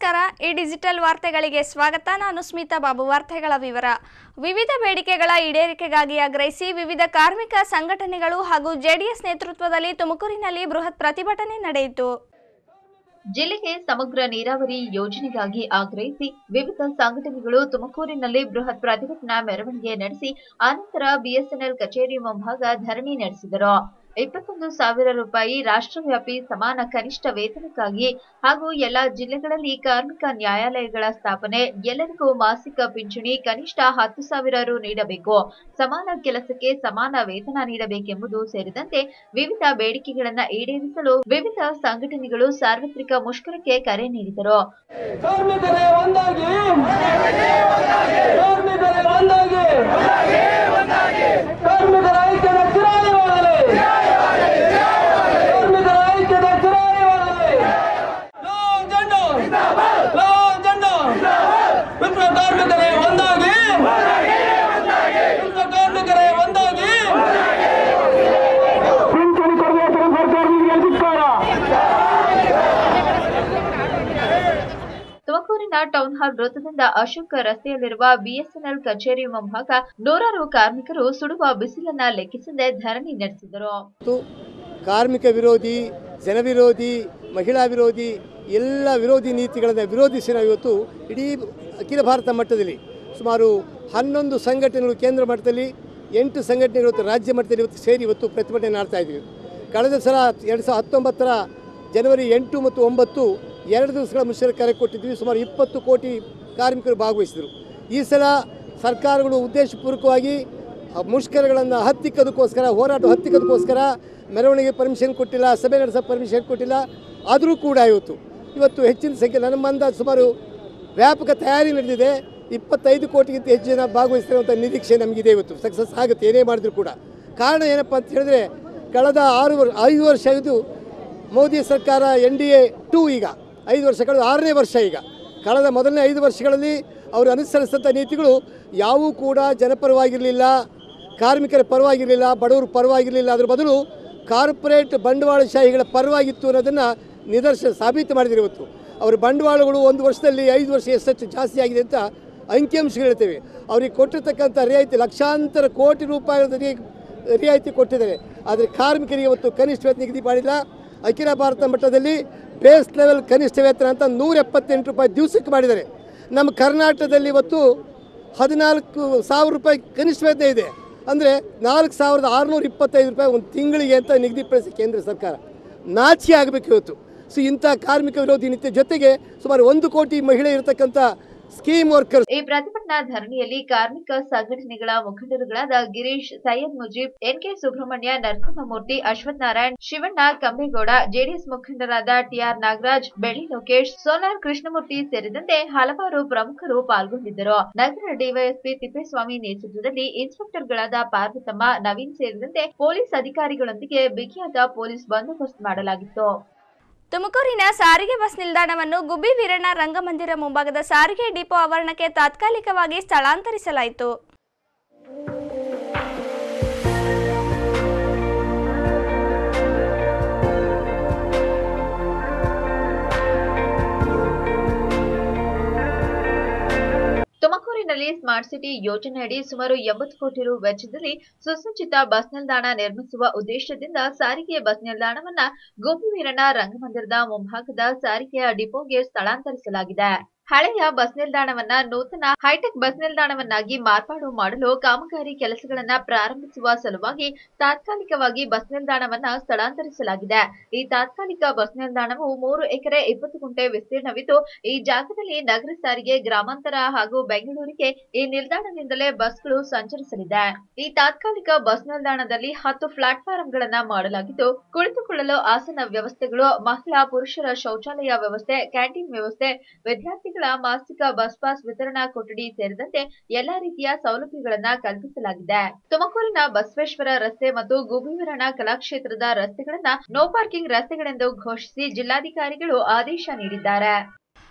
ನಮಸ್ಕಾರ ಈ ಡಿಜಿಟಲ್ ವಾರ್ತೆಗಳಿಗೆ ಸ್ವಾಗತ ನಾನು ಸ್ಮಿತಾ ಬಾಬು ವಾರ್ತೆಗಳ ವಿವರ ವಿವಿಧ ಬೇಡಿಕೆಗಳ ಈಡೇರಿಕೆಗಾಗಿ ಆಗ್ರಹಿಸಿ ವಿವಿಧ ಕಾರ್ಮಿಕ ಸಂಘಟನೆಗಳು ಹಾಗೂ ಜೆಡಿಎಸ್ ನೇತೃತ್ವದಲ್ಲಿ ತುಮಕೂರಿನಲ್ಲಿ ಬೃಹತ್ ಪ್ರತಿಭಟನೆ ನಡೆಯಿತು ಜಿಲ್ಲೆಗೆ ಸಮಗ್ರ ನೀರಾವರಿ ಯೋಜನೆಗಾಗಿ ಆಗ್ರಹಿಸಿ ವಿವಿಧ ಸಂಘಟನೆಗಳು ತುಮಕೂರಿನಲ್ಲಿ ಬೃಹತ್ ಪ್ರತಿಭಟನಾ ಮೆರವಣಿಗೆ ನಡೆಸಿ ಆನಂತರ ಬಿಎಸ್ಎನ್ಎಲ್ ಕಚೇರಿ ಮುಂಭಾಗ ಧರಣಿ ನಡೆಸಿದರು ಇಪ್ಪತ್ತೊಂದು ಸಾವಿರ ರೂಪಾಯಿ ರಾಷ್ಟ್ರವ್ಯಾಪಿ ಸಮಾನ ಕನಿಷ್ಠ ವೇತನಕ್ಕಾಗಿ ಹಾಗೂ ಎಲ್ಲಾ ಜಿಲ್ಲೆಗಳಲ್ಲಿ ಕಾರ್ಮಿಕ ನ್ಯಾಯಾಲಯಗಳ ಸ್ಥಾಪನೆ ಎಲ್ಲರಿಗೂ ಮಾಸಿಕ ಪಿಂಚಣಿ ಕನಿಷ್ಠ ಹತ್ತು ಸಾವಿರ ರು ನೀಡಬೇಕು ಸಮಾನ ಕೆಲಸಕ್ಕೆ ಸಮಾನ ವೇತನ ನೀಡಬೇಕೆಂಬುದು ಸೇರಿದಂತೆ ವಿವಿಧ ಬೇಡಿಕೆಗಳನ್ನ ಈಡೇರಿಸಲು ವಿವಿಧ ಸಂಘಟನೆಗಳು ಸಾರ್ವತ್ರಿಕ ಮುಷ್ಕರಕ್ಕೆ ಕರೆ ನೀಡಿದರು ಕಾರ್ಮಿಕರೇ ಒಂದಾಗಿ ಕಾರ್ಮಿಕರೇ ಒಂದಾಗಿ ಕಾರ್ಮಿಕರ ಐಕ್ಯದ ಚಿರಾಯವಾಗಲಿ ಕಾರ್ಮಿಕರ ಐಕ್ಯದ ಚಿರಾಯವಾಗಲಿ ಲಾಲ್ ಜಂಡು ಲಾಲ್ ಜಂಡು ವಿಶ್ವ ಕಾರ್ಮಿಕರೇ ಒಂದಾಗಿ ವಿಶ್ವ ಕಾರ್ಮಿಕರೇ ಒಂದಾಗಿ ಪಿಂಚಣಿ ಕೊಡುವ ಸರ್ಕಾರಕ್ಕೆ ಧಿಕ್ಕಾರ ತುಮಕೂರಿನ ಟೌನ್ ಹಾಲ್ ವೃತ್ತದಿಂದ ಅಶೋಕ್ ರಸ್ತೆಯಲ್ಲಿರುವ ಬಿಎಸ್ಎನ್ಎಲ್ ಕಚೇರಿ ಮುಂಭಾಗ ನೂರಾರು ಕಾರ್ಮಿಕರು ಸುಡುವ ಬಿಸಿಲನ್ನ ಲೆಕ್ಕಿಸದೆ ಧರಣಿ ನಡೆಸಿದರು ಮತ್ತು ಕಾರ್ಮಿಕ ವಿರೋಧಿ ಜನ ವಿರೋಧಿ ಮಹಿಳಾ ವಿರೋಧಿ ಎಲ್ಲ ವಿರೋಧಿ ನೀತಿಗಳನ್ನು ವಿರೋಧಿಸಿ ನಾವು ಇವತ್ತು ಇಡೀ ಅಖಿಲ ಭಾರತ ಮಟ್ಟದಲ್ಲಿ ಸುಮಾರು ಹನ್ನೊಂದು ಸಂಘಟನೆಗಳು ಕೇಂದ್ರ ಮಟ್ಟದಲ್ಲಿ ಎಂಟು ಸಂಘಟನೆಗಳು ಇವತ್ತು ರಾಜ್ಯ ಮಟ್ಟದಲ್ಲಿ ಇವತ್ತು ಸೇರಿ ಇವತ್ತು ಪ್ರತಿಭಟನೆ ಮಾಡ್ತಾ ಇದ್ದೀವಿ ಕಳೆದ ಸಲ ಎರಡು ಸಾವಿರದ ಹತ್ತೊಂಬತ್ತರ ಜನವರಿ ಎಂಟು ಮತ್ತು ಒಂಬತ್ತು ಎರಡು ದಿವಸಗಳ ಮುಷ್ಕರ ಕರೆ ಕೊಟ್ಟಿದ್ವಿ ಸುಮಾರು ಇಪ್ಪತ್ತು ಕೋಟಿ ಕಾರ್ಮಿಕರು ಭಾಗವಹಿಸಿದರು ಈ ಸಲ ಸರ್ಕಾರಗಳು ಉದ್ದೇಶಪೂರ್ವಕವಾಗಿ ಆ ಮುಷ್ಕರಗಳನ್ನು ಹತ್ತಿಕ್ಕೋದಕ್ಕೋಸ್ಕರ ಹೋರಾಟ ಹತ್ತಿಕ್ಕೋದಕ್ಕೋಸ್ಕರ ಮೆರವಣಿಗೆ ಪರ್ಮಿಷನ್ ಕೊಟ್ಟಿಲ್ಲ ಸಭೆ ನಡೆಸೋಕೆ ಪರ್ಮಿಷನ್ ಕೊಟ್ಟಿಲ್ಲ ಆದರೂ ಕೂಡ ಇವತ್ತು ಇವತ್ತು ಹೆಚ್ಚಿನ ಸಂಖ್ಯೆ ನನ್ನ ಅಂದಾಜು ಸುಮಾರು ವ್ಯಾಪಕ ತಯಾರಿ ನಡೆದಿದೆ ಇಪ್ಪತ್ತೈದು ಕೋಟಿಗಿಂತ ಹೆಚ್ಚು ಜನ ಭಾಗವಹಿಸ್ತಿರುವಂಥ ನಿರೀಕ್ಷೆ ನಮಗಿದೆ ಇವತ್ತು ಸಕ್ಸಸ್ ಆಗುತ್ತೆ ಏನೇ ಮಾಡಿದ್ರು ಕೂಡ ಕಾರಣ ಏನಪ್ಪ ಅಂತ ಹೇಳಿದ್ರೆ ಕಳೆದ ಆರು ವರ್ ಐದು ವರ್ಷ ಇದು ಮೋದಿ ಸರ್ಕಾರ ಎನ್ ಡಿ ಎ ಟೂ ಈಗ ಐದು ವರ್ಷ ಕಳೆದ ಆರನೇ ವರ್ಷ ಈಗ ಕಳೆದ ಮೊದಲನೇ ಐದು ವರ್ಷಗಳಲ್ಲಿ ಅವರು ಅನುಸರಿಸಿದಂಥ ನೀತಿಗಳು ಯಾವೂ ಕೂಡ ಜನಪರವಾಗಿರಲಿಲ್ಲ ಕಾರ್ಮಿಕರ ಪರವಾಗಿರಲಿಲ್ಲ ಬಡವರ ಪರವಾಗಿರಲಿಲ್ಲ ಅದ್ರ ಬದಲು ಕಾರ್ಪೊರೇಟ್ ಬಂಡವಾಳಶಾಹಿಗಳ ಪರವಾಗಿತ್ತು ಅನ್ನೋದನ್ನು ನಿದರ್ಶನ ಸಾಬೀತು ಮಾಡಿದ್ರು ಇವತ್ತು ಅವರ ಬಂಡವಾಳಗಳು ಒಂದು ವರ್ಷದಲ್ಲಿ ಐದು ವರ್ಷ ಎಷ್ಟೆಷ್ಟು ಜಾಸ್ತಿ ಆಗಿದೆ ಅಂತ ಅಂಕಿಅಂಶಗಳು ಹೇಳ್ತೇವೆ ಅವ್ರಿಗೆ ಕೊಟ್ಟಿರ್ತಕ್ಕಂಥ ರಿಯಾಯಿತಿ ಲಕ್ಷಾಂತರ ಕೋಟಿ ರೂಪಾಯಿಗಳ ರಿ- ರಿಯಾಯಿತಿ ಕೊಟ್ಟಿದ್ದಾರೆ ಆದರೆ ಕಾರ್ಮಿಕರಿಗೆ ಇವತ್ತು ಕನಿಷ್ಠ ವೇತನ ನಿಗದಿ ಮಾಡಿಲ್ಲ ಅಖಿಲ ಭಾರತ ಮಟ್ಟದಲ್ಲಿ ಬೇಸ್ ಲೆವೆಲ್ ಕನಿಷ್ಠ ವೇತನ ಅಂತ ನೂರ ಎಪ್ಪತ್ತೆಂಟು ರೂಪಾಯಿ ದಿವಸಕ್ಕೆ ಮಾಡಿದ್ದಾರೆ ನಮ್ಮ ಕರ್ನಾಟಕದಲ್ಲಿ ಇವತ್ತು ಹದಿನಾಲ್ಕು ಸಾವಿರ ರೂಪಾಯಿ ಕನಿಷ್ಠ ವೇತನ ಇದೆ ಅಂದರೆ ನಾಲ್ಕು ಸಾವಿರದ ಆರುನೂರ ಇಪ್ಪತ್ತೈದು ರೂಪಾಯಿ ಒಂದು ತಿಂಗಳಿಗೆ ಅಂತ ನಿಗದಿಪಡಿಸಿ ಕೇಂದ್ರ ಸರ್ಕಾರ ನಾಚಿಕೆ ಆಗಬೇಕು ಇವತ್ತು ಸೊ ಇಂಥ ಕಾರ್ಮಿಕ ವಿರೋಧಿ ನೀತಿ ಜೊತೆಗೆ ಸುಮಾರು ಒಂದು ಕೋಟಿ ಮಹಿಳೆ ಇರತಕ್ಕಂಥ ಸ್ಕೀಮ್ ವರ್ಕರ್ಸ್ ಈ ಪ್ರತಿಭಟನಾ ಧರಣಿಯಲ್ಲಿ ಕಾರ್ಮಿಕ ಸಂಘಟನೆಗಳ ಮುಖಂಡರುಗಳಾದ ಗಿರೀಶ್ ಸೈಯದ್ ಮುಜೀಬ್ ಎನ್ಕೆ ಸುಬ್ರಹ್ಮಣ್ಯ ನರಸಿಂಹಮೂರ್ತಿ ಅಶ್ವಥ್ ನಾರಾಯಣ್ ಶಿವಣ್ಣ ಕಂಬೇಗೌಡ ಜೆಡಿಎಸ್ ಮುಖಂಡರಾದ ಟಿಆರ್ ನಾಗರಾಜ್ ಬೆಳ್ಳಿ ಲೋಕೇಶ್ ಸೋಲಾರ್ ಕೃಷ್ಣಮೂರ್ತಿ ಸೇರಿದಂತೆ ಹಲವಾರು ಪ್ರಮುಖರು ಪಾಲ್ಗೊಂಡಿದ್ದರು ನಗರ ಡಿವೈಎಸ್ಪಿ ತಿಪ್ಪೇಸ್ವಾಮಿ ನೇತೃತ್ವದಲ್ಲಿ ಇನ್ಸ್ಪೆಕ್ಟರ್ಗಳಾದ ಪಾರ್ವತಮ್ಮ ನವೀನ್ ಸೇರಿದಂತೆ ಪೊಲೀಸ್ ಅಧಿಕಾರಿಗಳೊಂದಿಗೆ ಬಿಗಿಯಾದ ಪೊಲೀಸ್ ಬಂದೋಬಸ್ತ್ ಮಾಡಲಾಗಿತ್ತು ತುಮಕೂರಿನ ಸಾರಿಗೆ ಬಸ್ ನಿಲ್ದಾಣವನ್ನು ಗುಬ್ಬಿ ವೀರಣ್ಣ ರಂಗಮಂದಿರ ಮುಂಭಾಗದ ಸಾರಿಗೆ ಡಿಪೋ ಆವರಣಕ್ಕೆ ತಾತ್ಕಾಲಿಕವಾಗಿ ಸ್ಥಳಾಂತರಿಸಲಾಯಿತು ತುಮಕೂರಿನಲ್ಲಿ ಸ್ಮಾರ್ಟ್ ಸಿಟಿ ಯೋಜನೆಯಡಿ ಸುಮಾರು ಎಂಬತ್ತು ಕೋಟಿ ರು ವೆಚ್ಚದಲ್ಲಿ ಸುಸಜ್ಜಿತ ಬಸ್ ನಿಲ್ದಾಣ ನಿರ್ಮಿಸುವ ಉದ್ದೇಶದಿಂದ ಸಾರಿಗೆ ಬಸ್ ನಿಲ್ದಾಣವನ್ನ ಗೋಪಿ ವೀರಣ್ಣ ರಂಗಮಂದಿರದ ಮುಂಭಾಗದ ಸಾರಿಗೆಯ ಡಿಪೋಗೆ ಸ್ಥಳಾಂತರಿಸಲಾಗಿದೆ ಹಳೆಯ ಬಸ್ ನಿಲ್ದಾಣವನ್ನ ನೂತನ ಹೈಟೆಕ್ ಬಸ್ ನಿಲ್ದಾಣವನ್ನಾಗಿ ಮಾರ್ಪಾಡು ಮಾಡಲು ಕಾಮಗಾರಿ ಕೆಲಸಗಳನ್ನ ಪ್ರಾರಂಭಿಸುವ ಸಲುವಾಗಿ ತಾತ್ಕಾಲಿಕವಾಗಿ ಬಸ್ ನಿಲ್ದಾಣವನ್ನ ಸ್ಥಳಾಂತರಿಸಲಾಗಿದೆ ಈ ತಾತ್ಕಾಲಿಕ ಬಸ್ ನಿಲ್ದಾಣವು ಮೂರು ಎಕರೆ ಇಪ್ಪತ್ತು ಗುಂಟೆ ವಿಸ್ತೀರ್ಣವಿದ್ದು ಈ ಜಾಗದಲ್ಲಿ ನಗರ ಸಾರಿಗೆ ಗ್ರಾಮಾಂತರ ಹಾಗೂ ಬೆಂಗಳೂರಿಗೆ ಈ ನಿಲ್ದಾಣದಿಂದಲೇ ಬಸ್ಗಳು ಸಂಚರಿಸಲಿದೆ ಈ ತಾತ್ಕಾಲಿಕ ಬಸ್ ನಿಲ್ದಾಣದಲ್ಲಿ ಹತ್ತು ಪ್ಲಾಟ್ಫಾರಂಗಳನ್ನ ಮಾಡಲಾಗಿದ್ದು ಕುಳಿತುಕೊಳ್ಳಲು ಆಸನ ವ್ಯವಸ್ಥೆಗಳು ಮಹಿಳಾ ಪುರುಷರ ಶೌಚಾಲಯ ವ್ಯವಸ್ಥೆ ಕ್ಯಾಂಟೀನ್ ವ್ಯವಸ್ಥೆ ವಿದ್ಯಾರ್ಥಿಗಳ ಮಾಸಿಕ ಬಸ್ ಪಾಸ್ ವಿತರಣಾ ಕೊಠಡಿ ಸೇರಿದಂತೆ ಎಲ್ಲಾ ರೀತಿಯ ಸೌಲಭ್ಯಗಳನ್ನ ಕಲ್ಪಿಸಲಾಗಿದೆ ತುಮಕೂರಿನ ಬಸವೇಶ್ವರ ರಸ್ತೆ ಮತ್ತು ಗುಬಿವರಣ ಕಲಾಕ್ಷೇತ್ರದ ರಸ್ತೆಗಳನ್ನ ನೋ ಪಾರ್ಕಿಂಗ್ ರಸ್ತೆಗಳೆಂದು ಘೋಷಿಸಿ ಜಿಲ್ಲಾಧಿಕಾರಿಗಳು ಆದೇಶ ನೀಡಿದ್ದಾರೆ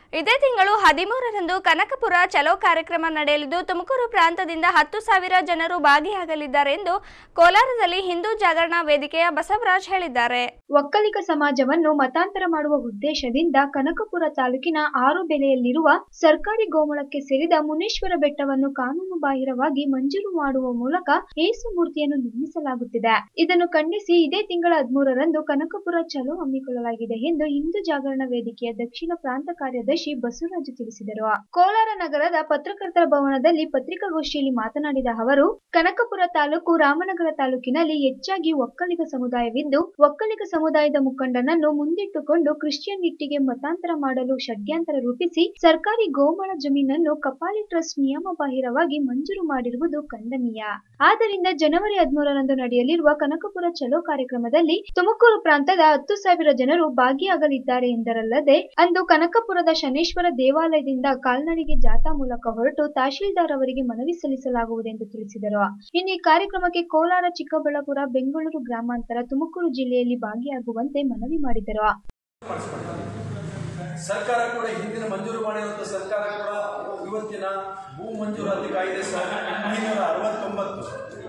ಇದೇ ತಿಂಗಳು ಹದಿಮೂರರಂದು ಕನಕಪುರ ಚಲೋ ಕಾರ್ಯಕ್ರಮ ನಡೆಯಲಿದ್ದು ತುಮಕೂರು ಪ್ರಾಂತದಿಂದ ಹತ್ತು ಸಾವಿರ ಜನರು ಭಾಗಿಯಾಗಲಿದ್ದಾರೆ ಎಂದು ಕೋಲಾರದಲ್ಲಿ ಹಿಂದೂ ಜಾಗರಣಾ ವೇದಿಕೆಯ ಬಸವರಾಜ್ ಹೇಳಿದ್ದಾರೆ ಒಕ್ಕಲಿಗ ಸಮಾಜವನ್ನು ಮತಾಂತರ ಮಾಡುವ ಉದ್ದೇಶದಿಂದ ಕನಕಪುರ ತಾಲೂಕಿನ ಆರು ಬೆಲೆಯಲ್ಲಿರುವ ಸರ್ಕಾರಿ ಗೋಮಳಕ್ಕೆ ಸೇರಿದ ಮುನೇಶ್ವರ ಬೆಟ್ಟವನ್ನು ಕಾನೂನು ಬಾಹಿರವಾಗಿ ಮಂಜೂರು ಮಾಡುವ ಮೂಲಕ ಏಸು ಮೂರ್ತಿಯನ್ನು ನಿರ್ಮಿಸಲಾಗುತ್ತಿದೆ ಇದನ್ನು ಖಂಡಿಸಿ ಇದೇ ತಿಂಗಳ ಹದಿಮೂರರಂದು ಕನಕಪುರ ಚಲೋ ಹಮ್ಮಿಕೊಳ್ಳಲಾಗಿದೆ ಎಂದು ಹಿಂದೂ ಜಾಗರಣ ವೇದಿಕೆಯ ದಕ್ಷಿಣ ಪ್ರಾಂತ ಕಾರ್ಯದರ್ಶಿ ಬಸವರಾಜು ತಿಳಿಸಿದರು ಕೋಲಾರ ನಗರದ ಪತ್ರಕರ್ತರ ಭವನದಲ್ಲಿ ಪತ್ರಿಕಾಗೋಷ್ಠಿಯಲ್ಲಿ ಮಾತನಾಡಿದ ಅವರು ಕನಕಪುರ ತಾಲೂಕು ರಾಮನಗರ ತಾಲೂಕಿನಲ್ಲಿ ಹೆಚ್ಚಾಗಿ ಒಕ್ಕಲಿಗ ಸಮುದಾಯವಿದ್ದು ಒಕ್ಕಲಿಗ ಸಮುದಾಯದ ಮುಖಂಡನನ್ನು ಮುಂದಿಟ್ಟುಕೊಂಡು ಕ್ರಿಶ್ಚಿಯನ್ ಇಟ್ಟಿಗೆ ಮತಾಂತರ ಮಾಡಲು ಷಡ್ಯಂತರ ರೂಪಿಸಿ ಸರ್ಕಾರಿ ಗೋಮಾಳ ಜಮೀನನ್ನು ಕಪಾಲಿ ಟ್ರಸ್ಟ್ ನಿಯಮ ಬಾಹಿರವಾಗಿ ಮಂಜೂರು ಮಾಡಿರುವುದು ಖಂಡನೀಯ ಆದ್ದರಿಂದ ಜನವರಿ ಹದಿಮೂರರಂದು ನಡೆಯಲಿರುವ ಕನಕಪುರ ಚಲೋ ಕಾರ್ಯಕ್ರಮದಲ್ಲಿ ತುಮಕೂರು ಪ್ರಾಂತದ ಹತ್ತು ಸಾವಿರ ಜನರು ಭಾಗಿಯಾಗಲಿದ್ದಾರೆ ಎಂದರಲ್ಲದೆ ಅಂದು ಕನಕಪುರದ ಶನೇಶ್ವರ ದೇವಾಲಯದಿಂದ ಕಾಲ್ನಡಿಗೆ ಜಾಥಾ ಮೂಲಕ ಹೊರಟು ತಹಶೀಲ್ದಾರ್ ಅವರಿಗೆ ಮನವಿ ಸಲ್ಲಿಸಲಾಗುವುದೆಂದು ತಿಳಿಸಿದರು ಇನ್ನು ಈ ಕಾರ್ಯಕ್ರಮಕ್ಕೆ ಕೋಲಾರ ಚಿಕ್ಕಬಳ್ಳಾಪುರ ಬೆಂಗಳೂರು ಗ್ರಾಮಾಂತರ ತುಮಕೂರು ಜಿಲ್ಲೆಯಲ್ಲಿ ಭಾಗಿಯಾಗುವಂತೆ ಮನವಿ ಮಾಡಿದರು ಸರ್ಕಾರ ಕೂಡ ಹಿಂದಿನ ಮಂಜೂರು ಮಾಡಿರುವಂಥ ಸರ್ಕಾರ ಕೂಡ ಇವತ್ತಿನ ಭೂ ಮಂಜೂರಾತಿ ಕಾಯ್ದೆ ಸಾವಿರದ ಒಂಬೈನೂರ ಅರವತ್ತೊಂಬತ್ತು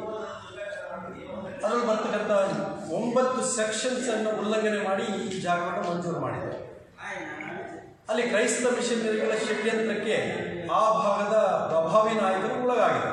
ಅದರಲ್ಲಿ ಬರ್ತಕ್ಕಂಥ ಒಂಬತ್ತು ಸೆಕ್ಷನ್ಸ್ ಅನ್ನು ಉಲ್ಲಂಘನೆ ಮಾಡಿ ಈ ಜಾಗವನ್ನು ಮಂಜೂರು ಮಾಡಿದೆ ಅಲ್ಲಿ ಕ್ರೈಸ್ತ ಮಿಷನರಿಗಳ ಷಡ್ಯಂತ್ರಕ್ಕೆ ಆ ಭಾಗದ ಪ್ರಭಾವಿ ನಾಯಕರು ಒಳಗಾಗಿದ್ದಾರೆ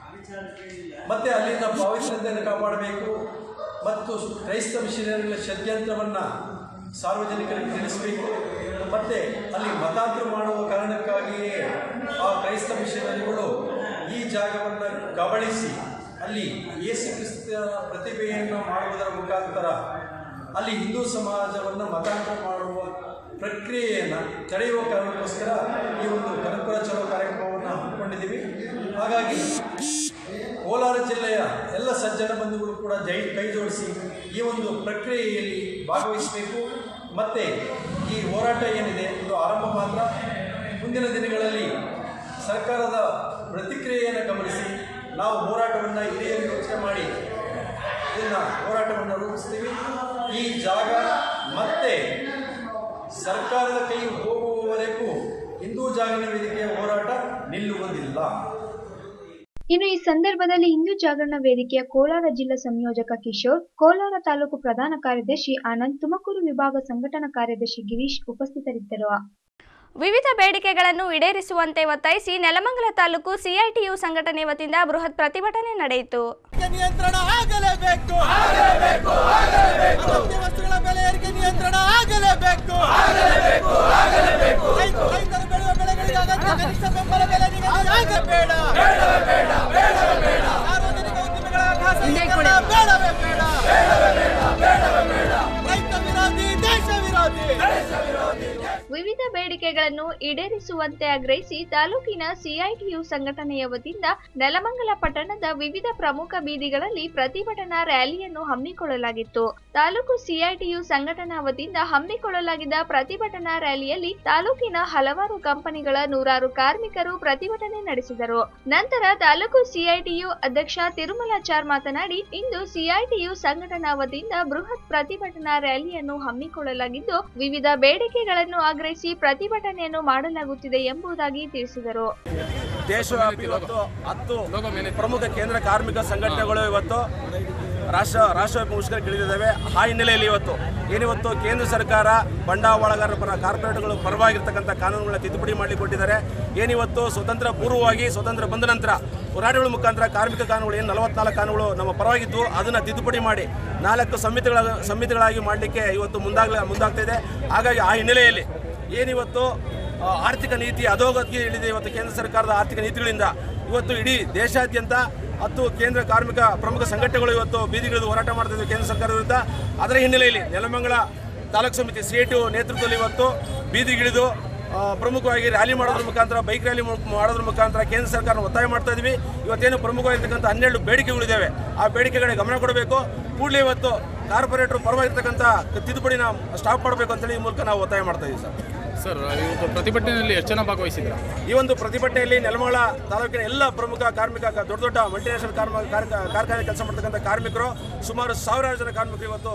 ಮತ್ತೆ ಅಲ್ಲಿನ ಪಾವಿತ್ರ್ಯತೆಯನ್ನು ಕಾಪಾಡಬೇಕು ಮತ್ತು ಕ್ರೈಸ್ತ ಮಿಷನರಿಗಳ ಷಡ್ಯಂತ್ರವನ್ನು ಸಾರ್ವಜನಿಕರಿಗೆ ತಿಳಿಸಬೇಕು ಮತ್ತು ಅಲ್ಲಿ ಮತಾಂತರ ಮಾಡುವ ಕಾರಣಕ್ಕಾಗಿಯೇ ಆ ಕ್ರೈಸ್ತ ಮಿಷನರಿಗಳು ಈ ಜಾಗವನ್ನು ಕಬಳಿಸಿ ಅಲ್ಲಿ ಯೇಸು ಕ್ರಿಸ್ತ ಪ್ರತಿಭೆಯನ್ನು ಮಾಡುವುದರ ಮುಖಾಂತರ ಅಲ್ಲಿ ಹಿಂದೂ ಸಮಾಜವನ್ನು ಮತಾಂತರ ಮಾಡುವ ಪ್ರಕ್ರಿಯೆಯನ್ನು ತಡೆಯುವ ಕಾರಣಕ್ಕೋಸ್ಕರ ಈ ಒಂದು ಕನಕಪುರ ಚಲೋ ಕಾರ್ಯಕ್ರಮವನ್ನು ಹಮ್ಮಿಕೊಂಡಿದ್ದೀವಿ ಹಾಗಾಗಿ ಕೋಲಾರ ಜಿಲ್ಲೆಯ ಎಲ್ಲ ಸಜ್ಜನ ಬಂಧುಗಳು ಕೂಡ ಜೈ ಕೈ ಜೋಡಿಸಿ ಈ ಒಂದು ಪ್ರಕ್ರಿಯೆಯಲ್ಲಿ ಭಾಗವಹಿಸಬೇಕು ಮತ್ತು ಈ ಹೋರಾಟ ಏನಿದೆ ಇದು ಆರಂಭ ಮಾತ್ರ ಮುಂದಿನ ದಿನಗಳಲ್ಲಿ ಸರ್ಕಾರದ ಪ್ರತಿಕ್ರಿಯೆಯನ್ನು ಗಮನಿಸಿ ನಾವು ಹೋರಾಟವನ್ನು ಹಿರಿಯರು ಯೋಚನೆ ಮಾಡಿ ಇದನ್ನು ಹೋರಾಟವನ್ನು ರೂಪಿಸ್ತೀವಿ ಈ ಜಾಗ ಮತ್ತೆ ಸರ್ಕಾರದ ಕೈ ಹೋಗುವವರೆಗೂ ಹಿಂದೂ ಜಾಗರಣ ವೇದಿಕೆಯ ಹೋರಾಟ ನಿಲ್ಲುವುದಿಲ್ಲ ಇನ್ನು ಈ ಸಂದರ್ಭದಲ್ಲಿ ಹಿಂದೂ ಜಾಗರಣ ವೇದಿಕೆಯ ಕೋಲಾರ ಜಿಲ್ಲಾ ಸಂಯೋಜಕ ಕಿಶೋರ್ ಕೋಲಾರ ತಾಲೂಕು ಪ್ರಧಾನ ಕಾರ್ಯದರ್ಶಿ ಆನಂದ್ ತುಮಕೂರು ವಿಭಾಗ ಸಂಘಟನಾ ಕಾರ್ಯದರ್ಶಿ ಗಿರೀಶ್ ಉಪಸ್ಥಿತರಿದ್ದರು ವಿವಿಧ ಬೇಡಿಕೆಗಳನ್ನು ಈಡೇರಿಸುವಂತೆ ಒತ್ತಾಯಿಸಿ ನೆಲಮಂಗಲ ತಾಲೂಕು ಸಿಐಟಿಯು ಸಂಘಟನೆ ವತಿಯಿಂದ ಬೃಹತ್ ಪ್ರತಿಭಟನೆ ನಡೆಯಿತು ನಿಯಂತ್ರಣ ಆಗಲೇಬೇಕು ಆಗಲೇಬೇಕು ಆಗಲೇಬೇಕು ಅಗತ್ಯ ವಸ್ತುಗಳ ಬೆಲೆ ಏರಿಕೆ ನಿಯಂತ್ರಣ ಆಗಲೇಬೇಕು ಆಗಲೇಬೇಕು ಆಗಲೇಬೇಕು ರೈತರು ಬೆಳೆಯುವ ಬೆಳೆಗಳಿಗೆ ಅಗತ್ಯ ಕನಿಷ್ಠ ಬೆಂಬಲ ಬೆಲೆ ನಿಗದಿ ಆಗಬೇಡ ಬೇಡವೇ ಬೇಡ ಬೇಡವೇ ಬೇಡ ಸಾರ್ವಜನಿಕ ಉದ್ದಿಮೆಗಳ ಖಾಸಗೀಕರಣ ಬೇಡವೇ ಬೇಡ ಬೇಡವೇ ಬೇಡ ಬೇಡವೇ ಬೇಡ ರೈತ ವಿರೋಧಿ ದೇಶ ವಿರೋಧಿ ದೇಶ ವಿರೋಧಿ ವಿವಿಧ ಬೇಡಿಕೆಗಳನ್ನು ಈಡೇರಿಸುವಂತೆ ಆಗ್ರಹಿಸಿ ತಾಲೂಕಿನ ಸಿಐಟಿಯು ಸಂಘಟನೆಯ ವತಿಯಿಂದ ನೆಲಮಂಗಲ ಪಟ್ಟಣದ ವಿವಿಧ ಪ್ರಮುಖ ಬೀದಿಗಳಲ್ಲಿ ಪ್ರತಿಭಟನಾ ರ್ಯಾಲಿಯನ್ನು ಹಮ್ಮಿಕೊಳ್ಳಲಾಗಿತ್ತು ತಾಲೂಕು ಸಿಐಟಿಯು ಸಂಘಟನಾ ವತಿಯಿಂದ ಹಮ್ಮಿಕೊಳ್ಳಲಾಗಿದ್ದ ಪ್ರತಿಭಟನಾ ರ್ಯಾಲಿಯಲ್ಲಿ ತಾಲೂಕಿನ ಹಲವಾರು ಕಂಪನಿಗಳ ನೂರಾರು ಕಾರ್ಮಿಕರು ಪ್ರತಿಭಟನೆ ನಡೆಸಿದರು ನಂತರ ತಾಲೂಕು ಸಿಐಟಿಯು ಅಧ್ಯಕ್ಷ ತಿರುಮಲಾಚಾರ್ ಮಾತನಾಡಿ ಇಂದು ಸಿಐಟಿಯು ಸಂಘಟನಾ ವತಿಯಿಂದ ಬೃಹತ್ ಪ್ರತಿಭಟನಾ ರ್ಯಾಲಿಯನ್ನು ಹಮ್ಮಿಕೊಳ್ಳಲಾಗಿದ್ದು ವಿವಿಧ ಬೇಡಿಕೆಗಳನ್ನು ಆಗ್ರಹಿಸಿ ಪ್ರತಿಭಟನೆಯನ್ನು ಮಾಡಲಾಗುತ್ತಿದೆ ಎಂಬುದಾಗಿ ತಿಳಿಸಿದರು ದೇಶವ್ಯಾಪಿ ಇವತ್ತು ಹತ್ತು ಪ್ರಮುಖ ಕೇಂದ್ರ ಕಾರ್ಮಿಕ ಸಂಘಟನೆಗಳು ಇವತ್ತು ರಾಷ್ಟ್ರ ರಾಷ್ಟ್ರವ್ಯಾಪಿ ಮುಷ್ಕರಕ್ಕೆ ಇಳಿದಿದ್ದಾವೆ ಆ ಹಿನ್ನೆಲೆಯಲ್ಲಿ ಇವತ್ತು ಏನಿವತ್ತು ಕೇಂದ್ರ ಸರ್ಕಾರ ಬಂಡವಾಳಗಾರರ ಪರ ಕಾರ್ಪೊರೇಟ್ಗಳು ಪರವಾಗಿರ್ತಕ್ಕಂಥ ಕಾನೂನುಗಳನ್ನ ತಿದ್ದುಪಡಿ ಮಾಡಲಿಕ್ಕೆ ಕೊಟ್ಟಿದ್ದಾರೆ ಏನಿವತ್ತು ಸ್ವತಂತ್ರ ಪೂರ್ವವಾಗಿ ಸ್ವತಂತ್ರ ಬಂದ ನಂತರ ಹೋರಾಟಗಳ ಮುಖಾಂತರ ಕಾರ್ಮಿಕ ಕಾನೂನುಗಳು ಏನು ನಲವತ್ನಾಲ್ಕು ಕಾನೂನುಗಳು ನಮ್ಮ ಪರವಾಗಿದ್ದು ಅದನ್ನು ತಿದ್ದುಪಡಿ ಮಾಡಿ ನಾಲ್ಕು ಸಮಿತಿಗಳ ಸಮಿತಿಗಳಾಗಿ ಮಾಡಲಿಕ್ಕೆ ಇವತ್ತು ಮುಂದಾಗಲ ಮುಂದಾಗ್ತಾ ಇದೆ ಹಾಗಾಗಿ ಆ ಹಿನ್ನೆಲೆಯಲ್ಲಿ ಏನಿವತ್ತು ಆ, ಆರ್ಥಿಕ ನೀತಿ ಅಧೋಗತಿಗೆ ಇಳಿದೆ ಇವತ್ತು ಕೇಂದ್ರ ಸರ್ಕಾರದ ಆರ್ಥಿಕ ನೀತಿಗಳಿಂದ ಇವತ್ತು ಇಡೀ ದೇಶಾದ್ಯಂತ ಹತ್ತು ಕೇಂದ್ರ ಕಾರ್ಮಿಕ ಪ್ರಮುಖ ಸಂಘಟನೆಗಳು ಇವತ್ತು ಬೀದಿಗಿಳಿದು ಹೋರಾಟ ಮಾಡ್ತಾ ಇದ್ವು ಕೇಂದ್ರ ಸರ್ಕಾರದ ವಿರುದ್ಧ ಅದರ ಹಿನ್ನೆಲೆಯಲ್ಲಿ ನೆಲಮಂಗಲ ತಾಲೂಕು ಸಮಿತಿ ಸಿ ನೇತೃತ್ವದಲ್ಲಿ ಇವತ್ತು ಬೀದಿಗಿಳಿದು ಆ, ಪ್ರಮುಖವಾಗಿ ರ್ಯಾಲಿ ಮಾಡೋದ್ರ ಮುಖಾಂತರ ಬೈಕ್ ರ್ಯಾಲಿ ಮು- ಮಾಡೋದ್ರ ಮುಖಾಂತರ ಕೇಂದ್ರ ಸರ್ಕಾರ ಒತ್ತಾಯ ಮಾಡ್ತಾ ಇದ್ವಿ ಇವತ್ತೇನು ಪ್ರಮುಖವಾಗಿರ್ತಕ್ಕಂಥ ಹನ್ನೆರಡು ಬೇಡಿಕೆಗಳಿದ್ದಾವೆ ಆ ಬೇಡಿಕೆಗಳಿಗೆ ಗಮನ ಕೊಡಬೇಕು ಕೂಡಲೇ ಇವತ್ತು ಕಾರ್ಪೊರೇಟರ್ ಪರವಾಗಿರ್ತಕ್ಕಂಥ ತಿದ್ದುಪಡಿನ ಸ್ಟಾಪ್ ಮಾಡಬೇಕು ಅಂತೇಳಿ ಈ ಮೂಲಕ ನಾವು ಒತ್ತಾಯ ಮಾಡ್ತಾ ಇದ್ದೀವಿ ಸರ್ ಸರ್ ಇವತ್ತು ಪ್ರತಿಭಟನೆಯಲ್ಲಿ ಎಷ್ಟು ಜನ ಭಾಗವಹಿಸಿದ್ರ ಈ ಒಂದು ಪ್ರತಿಭಟನೆಯಲ್ಲಿ ನೆಲಮಂಗಲ ತಾಲೂಕಿನ ಎಲ್ಲ ಪ್ರಮುಖ ಕಾರ್ಮಿಕ ಕ- ದೊಡ್ಡ ದೊಡ್ಡ ಮಲ್ಟಿನ್ಯಾಷನಲ್ ಕಾರ್ಮ ಕಾರ್ಖ- ಕಾರ್ಖಾನೆ ಕೆಲಸ ಮಾಡ್ತಕ್ಕಂಥ ಕಾರ್ಮಿಕರು ಸುಮಾರು ಸಾವಿರಾರು ಜನ ಕಾರ್ಮಿಕರು ಇವತ್ತು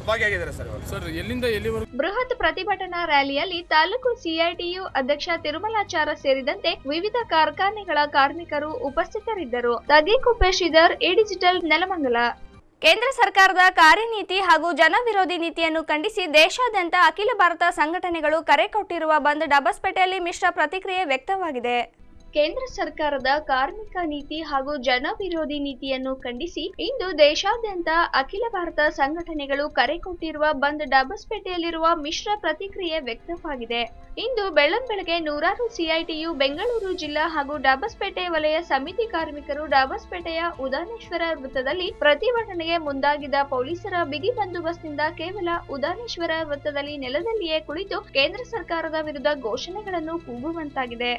ಭಾಗಿಯಾಗಿದ್ದಾರೆ ಸರ್ ಇವರು ಸರ್ ಎಲ್ಲಿಂದ ಎಲ್ಲಿವರೆಗೂ ಬೃಹತ್ ಪ್ರತಿಭಟನಾ ರ್ಯಾಲಿಯಲ್ಲಿ ತಾಲೂಕು ಸಿಐಟಿಯು ಅಧ್ಯಕ್ಷ ತಿರುಮಲಾಚಾರ ಸೇರಿದಂತೆ ವಿವಿಧ ಕಾರ್ಖಾನೆಗಳ ಕಾರ್ಮಿಕರು ಉಪಸ್ಥಿತರಿದ್ದರು ತಗೀಕುಪ್ಪೆ ಶ್ರೀಧರ್ ಎ ಡಿಜಿಟಲ್ ನೆಲಮಂಗಲ ಕೇಂದ್ರ ಸರ್ಕಾರದ ಕಾರ್ಯನೀತಿ ಹಾಗೂ ಜನವಿರೋಧಿ ನೀತಿಯನ್ನು ಖಂಡಿಸಿ ದೇಶಾದ್ಯಂತ ಅಖಿಲ ಭಾರತ ಸಂಘಟನೆಗಳು ಕರೆ ಕೊಟ್ಟಿರುವ ಬಂದ್ ಡಬಸ್ಪೇಟೆಯಲ್ಲಿ ಮಿಶ್ರ ಪ್ರತಿಕ್ರಿಯೆ ವ್ಯಕ್ತವಾಗಿದೆ ಕೇಂದ್ರ ಸರ್ಕಾರದ ಕಾರ್ಮಿಕ ನೀತಿ ಹಾಗೂ ಜನ ವಿರೋಧಿ ನೀತಿಯನ್ನು ಖಂಡಿಸಿ ಇಂದು ದೇಶಾದ್ಯಂತ ಅಖಿಲ ಭಾರತ ಸಂಘಟನೆಗಳು ಕರೆ ಕೊಟ್ಟಿರುವ ಬಂದ್ ಡಬಸ್ಪೇಟೆಯಲ್ಲಿರುವ ಮಿಶ್ರ ಪ್ರತಿಕ್ರಿಯೆ ವ್ಯಕ್ತವಾಗಿದೆ ಇಂದು ಬೆಳ್ಳಂಬೆಳಗ್ಗೆ ನೂರಾರು ಸಿಐಟಿಯು ಬೆಂಗಳೂರು ಜಿಲ್ಲಾ ಹಾಗೂ ಡಬಸ್ಪೇಟೆ ವಲಯ ಸಮಿತಿ ಕಾರ್ಮಿಕರು ಡಬಸ್ಪೇಟೆಯ ಉದಾನೇಶ್ವರ ವೃತ್ತದಲ್ಲಿ ಪ್ರತಿಭಟನೆಗೆ ಮುಂದಾಗಿದ್ದ ಪೊಲೀಸರ ಬಿಗಿ ಬಂದೋಬಸ್ತ್ನಿಂದ ಕೇವಲ ಉದಾನೇಶ್ವರ ವೃತ್ತದಲ್ಲಿ ನೆಲದಲ್ಲಿಯೇ ಕುಳಿತು ಕೇಂದ್ರ ಸರ್ಕಾರದ ವಿರುದ್ಧ ಘೋಷಣೆಗಳನ್ನು ಕೂಗುವಂತಾಗಿದೆ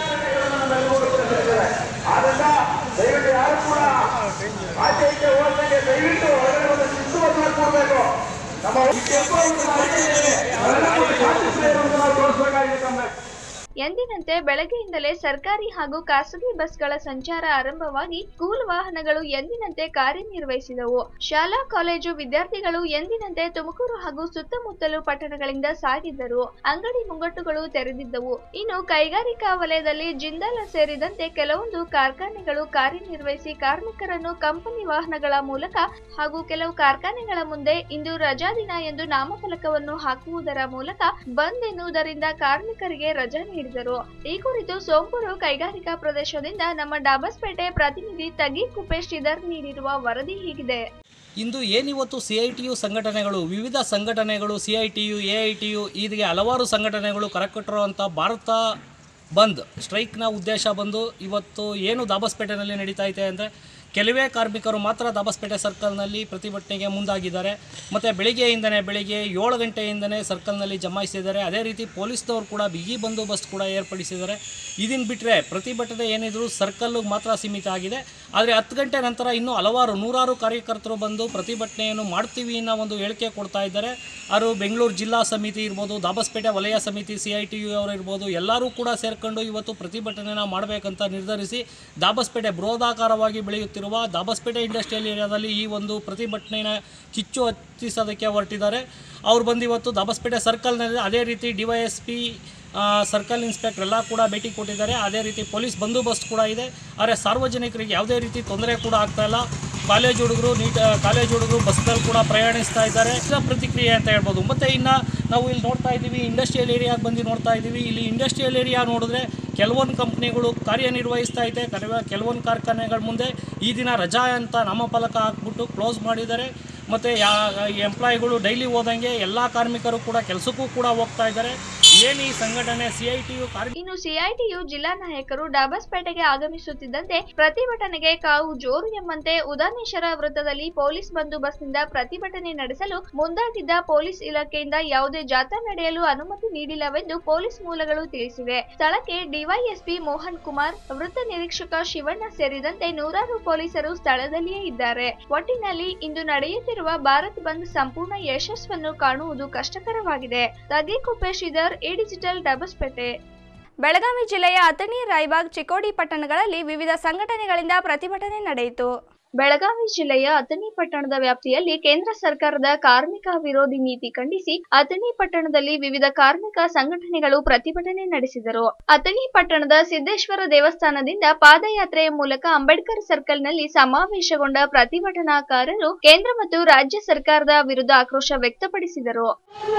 ಎಂದಿನಂತೆ ಬೆಳಗ್ಗೆಯಿಂದಲೇ ಸರ್ಕಾರಿ ಹಾಗೂ ಖಾಸಗಿ ಬಸ್ಗಳ ಸಂಚಾರ ಆರಂಭವಾಗಿ ಸ್ಕೂಲ್ ವಾಹನಗಳು ಎಂದಿನಂತೆ ಕಾರ್ಯನಿರ್ವಹಿಸಿದವು ಶಾಲಾ ಕಾಲೇಜು ವಿದ್ಯಾರ್ಥಿಗಳು ಎಂದಿನಂತೆ ತುಮಕೂರು ಹಾಗೂ ಸುತ್ತಮುತ್ತಲು ಪಟ್ಟಣಗಳಿಂದ ಸಾಗಿದ್ದರು ಅಂಗಡಿ ಮುಂಗಟ್ಟುಗಳು ತೆರೆದಿದ್ದವು ಇನ್ನು ಕೈಗಾರಿಕಾ ವಲಯದಲ್ಲಿ ಜಿಂದಾಲ ಸೇರಿದಂತೆ ಕೆಲವೊಂದು ಕಾರ್ಖಾನೆಗಳು ಕಾರ್ಯನಿರ್ವಹಿಸಿ ಕಾರ್ಮಿಕರನ್ನು ಕಂಪನಿ ವಾಹನಗಳ ಮೂಲಕ ಹಾಗೂ ಕೆಲವು ಕಾರ್ಖಾನೆಗಳ ಮುಂದೆ ಇಂದು ರಜಾ ದಿನ ಎಂದು ನಾಮಫಲಕವನ್ನು ಹಾಕುವುದರ ಮೂಲಕ ಬಂದ್ ಎನ್ನುವುದರಿಂದ ಕಾರ್ಮಿಕರಿಗೆ ರಜಾ ನೀಡಿದರು ಈ ಕುರಿತು ಸೋಂಪೂರು ಕೈಗಾರಿಕಾ ಪ್ರದೇಶದಿಂದ ನಮ್ಮ ಡಾಬಸ್ಪೇಟೆ ಪ್ರತಿನಿಧಿ ತಗಿ ಕುಪೇಶ್ ಶ್ರೀಧರ್ ನೀಡಿರುವ ವರದಿ ಹೀಗಿದೆ ಇಂದು ಏನಿವತ್ತು ಸಿ ಐ ಟಿ ಯು ಸಂಘಟನೆಗಳು ವಿವಿಧ ಸಂಘಟನೆಗಳು C I T U A I T U ಹೀಗೆ ಹಲವಾರು ಸಂಘಟನೆಗಳು ಕರೆಕೊಟ್ಟಿರುವಂಥ ಭಾರತ ಬಂದ್ ಸ್ಟ್ರೈಕ್ನ ಉದ್ದೇಶ ಬಂದು ಇವತ್ತು ಏನು ದಾಬಸ್ಪೇಟೆನಲ್ಲಿ ನಡೀತಾ ಇದೆ ಅಂದರೆ ಕೆಲವೇ ಕಾರ್ಮಿಕರು ಮಾತ್ರ ದಾಬಸ್ಪೇಟೆ ಸರ್ಕಲ್ನಲ್ಲಿ ಪ್ರತಿಭಟನೆಗೆ ಮುಂದಾಗಿದ್ದಾರೆ ಮತ್ತು ಬೆಳಿಗ್ಗೆಯಿಂದನೇ ಬೆಳಿಗ್ಗೆ ಏಳು ಗಂಟೆಯಿಂದನೇ ಸರ್ಕಲ್ನಲ್ಲಿ ಜಮಾಯಿಸಿದ್ದಾರೆ ಅದೇ ರೀತಿ ಪೊಲೀಸ್ನವರು ಕೂಡ ಬಿಗಿ ಬಂದೋಬಸ್ತ್ ಕೂಡ ಏರ್ಪಡಿಸಿದ್ದಾರೆ ಇದನ್ನು ಬಿಟ್ಟರೆ ಪ್ರತಿಭಟನೆ ಏನಿದ್ರು ಸರ್ಕಲ್ಗೆ ಮಾತ್ರ ಸೀಮಿತ ಆಗಿದೆ ಆದರೆ ಹತ್ತು ಗಂಟೆ ನಂತರ ಇನ್ನೂ ಹಲವಾರು ನೂರಾರು ಕಾರ್ಯಕರ್ತರು ಬಂದು ಪ್ರತಿಭಟನೆಯನ್ನು ಮಾಡ್ತೀವಿ ಅನ್ನೋ ಒಂದು ಹೇಳಿಕೆ ಕೊಡ್ತಾ ಇದ್ದಾರೆ ಅವರು ಬೆಂಗಳೂರು ಜಿಲ್ಲಾ ಸಮಿತಿ ಇರ್ಬೋದು ದಾಬಸ್ಪೇಟೆ ವಲಯ ಸಮಿತಿ ಸಿ ಐ ಟಿ ಯು ಅವರು ಇರ್ಬೋದು ಎಲ್ಲರೂ ಕೂಡ ಸೇರ್ಕೊಂಡು ಇವತ್ತು ಪ್ರತಿಭಟನೆನ ಮಾಡಬೇಕಂತ ನಿರ್ಧರಿಸಿ ದಾಬಸ್ಪೇಟೆ ಬೃಹದಾಕಾರವಾಗಿ ಬೆಳೆಯುತ್ತಿರುವ ದಾಬಸ್ಪೇಟೆ ಇಂಡಸ್ಟ್ರಿಯಲ್ ಏರಿಯಾದಲ್ಲಿ ಈ ಒಂದು ಪ್ರತಿಭಟನೆನ ಕಿಚ್ಚು ಹತ್ತಿಸೋದಕ್ಕೆ ಹೊರಟಿದ್ದಾರೆ ಅವ್ರು ಬಂದು ಇವತ್ತು ದಾಬಸ್ಪೇಟೆ ಸರ್ಕಲ್ನಲ್ಲಿ ಅದೇ ರೀತಿ D Y S P circle inspector ಎಲ್ಲ ಕೂಡ ಭೇಟಿ ಕೊಟ್ಟಿದ್ದಾರೆ ಅದೇ ರೀತಿ ಪೊಲೀಸ್ ಬಂದೋಬಸ್ತ್ ಕೂಡ ಇದೆ ಆದರೆ ಸಾರ್ವಜನಿಕರಿಗೆ ಯಾವುದೇ ರೀತಿ ತೊಂದರೆ ಕೂಡ ಆಗ್ತಾ ಇಲ್ಲ ಕಾಲೇಜ್ ಹುಡುಗರು ನೀಟ್ ಕಾಲೇಜ್ ಹುಡುಗರು ಬಸ್ನಲ್ಲಿ ಕೂಡ ಪ್ರಯಾಣಿಸ್ತಾ ಇದ್ದಾರೆ ಇದರ ಪ್ರತಿಕ್ರಿಯೆ ಅಂತ ಹೇಳ್ಬೋದು ಮತ್ತು ಇನ್ನು ನಾವು ಇಲ್ಲಿ ನೋಡ್ತಾ ಇದ್ದೀವಿ ಇಂಡಸ್ಟ್ರಿಯಲ್ ಏರಿಯಾಗೆ ಬಂದು ನೋಡ್ತಾ ಇದ್ದೀವಿ ಇಲ್ಲಿ ಇಂಡಸ್ಟ್ರಿಯಲ್ ಏರಿಯಾ ನೋಡಿದ್ರೆ ಕೆಲವೊಂದು ಕಂಪ್ನಿಗಳು ಕಾರ್ಯನಿರ್ವಹಿಸ್ತಾ ಇದೆ ಕೆಲವ ಕೆಲವೊಂದು ಕಾರ್ಖಾನೆಗಳ ಮುಂದೆ ಈ ದಿನ ರಜಾ ಅಂತ ನಾಮಫಲಕ ಹಾಕ್ಬಿಟ್ಟು ಕ್ಲೋಸ್ ಮಾಡಿದ್ದಾರೆ ಮತ್ತು ಯಾ ಎಂಪ್ಲಾಯಿಗಳು ಡೈಲಿ ಹೋದಂಗೆ ಎಲ್ಲ ಕಾರ್ಮಿಕರು ಕೂಡ ಕೆಲಸಕ್ಕೂ ಕೂಡ ಹೋಗ್ತಾ ಇದ್ದಾರೆ ಏನು ಈ ಸಂಘಟನೆ ಸಿ ಐ ಟಿ ಯು ಕಾರ್ಯ ಇನ್ನು ಸಿಐಟಿಯು ಜಿಲ್ಲಾ ನಾಯಕರು ಡಾಬಸ್ಪೇಟೆಗೆ ಆಗಮಿಸುತ್ತಿದ್ದಂತೆ ಪ್ರತಿಭಟನೆಗೆ ಕಾವು ಜೋರು ಎಂಬಂತೆ ಉದಾನೇಶ್ವರ ವೃತ್ತದಲ್ಲಿ ಪೊಲೀಸ್ ಬಂದೋಬಸ್ತ್ನಿಂದ ಪ್ರತಿಭಟನೆ ನಡೆಸಲು ಮುಂದಾಗಿದ್ದ ಪೊಲೀಸ್ ಇಲಾಖೆಯಿಂದ ಯಾವುದೇ ಜಾಥಾ ನಡೆಯಲು ಅನುಮತಿ ನೀಡಿಲ್ಲವೆಂದು ಪೊಲೀಸ್ ಮೂಲಗಳು ತಿಳಿಸಿವೆ ಸ್ಥಳಕ್ಕೆ ಡಿವೈಎಸ್ಪಿ ಮೋಹನ್ ಕುಮಾರ್ ವೃತ್ತ ನಿರೀಕ್ಷಕ ಶಿವಣ್ಣ ಸೇರಿದಂತೆ ನೂರಾರು ಪೊಲೀಸರು ಸ್ಥಳದಲ್ಲಿಯೇ ಇದ್ದಾರೆ ಒಟ್ಟಿನಲ್ಲಿ ಇಂದು ನಡೆಯುತ್ತಿರುವ ಭಾರತ್ ಬಂದ್ ಸಂಪೂರ್ಣ ಯಶಸ್ಸನ್ನು ಕಾಣುವುದು ಕಷ್ಟಕರವಾಗಿದೆ ತಗೇಕುಪ್ಪೆ ಶ್ರೀಧರ್ ಎ ಡಿಜಿಟಲ್ ಡಬಸ್ಪೇಟೆ ಬೆಳಗಾವಿ ಜಿಲ್ಲೆಯ ಅಥಣಿ ರಾಯಬಾಗ್ ಚಿಕ್ಕೋಡಿ ಪಟ್ಟಣಗಳಲ್ಲಿ ವಿವಿಧ ಸಂಘಟನೆಗಳಿಂದ ಪ್ರತಿಭಟನೆ ನಡೆಯಿತು ಬೆಳಗಾವಿ ಜಿಲ್ಲೆಯ ಅಥಣಿ ಪಟ್ಟಣದ ವ್ಯಾಪ್ತಿಯಲ್ಲಿ ಕೇಂದ್ರ ಸರ್ಕಾರದ ಕಾರ್ಮಿಕ ವಿರೋಧಿ ನೀತಿ ಖಂಡಿಸಿ ಅಥಣಿ ಪಟ್ಟಣದಲ್ಲಿ ವಿವಿಧ ಕಾರ್ಮಿಕ ಸಂಘಟನೆಗಳು ಪ್ರತಿಭಟನೆ ನಡೆಸಿದರು ಅಥಣಿ ಪಟ್ಟಣದ ಸಿದ್ದೇಶ್ವರ ದೇವಸ್ಥಾನದಿಂದ ಪಾದಯಾತ್ರೆಯ ಮೂಲಕ ಅಂಬೇಡ್ಕರ್ ಸರ್ಕಲ್ನಲ್ಲಿ ಸಮಾವೇಶಗೊಂಡ ಪ್ರತಿಭಟನಾಕಾರರು ಕೇಂದ್ರ ಮತ್ತು ರಾಜ್ಯ ಸರ್ಕಾರದ ವಿರುದ್ಧ ಆಕ್ರೋಶ ವ್ಯಕ್ತಪಡಿಸಿದರು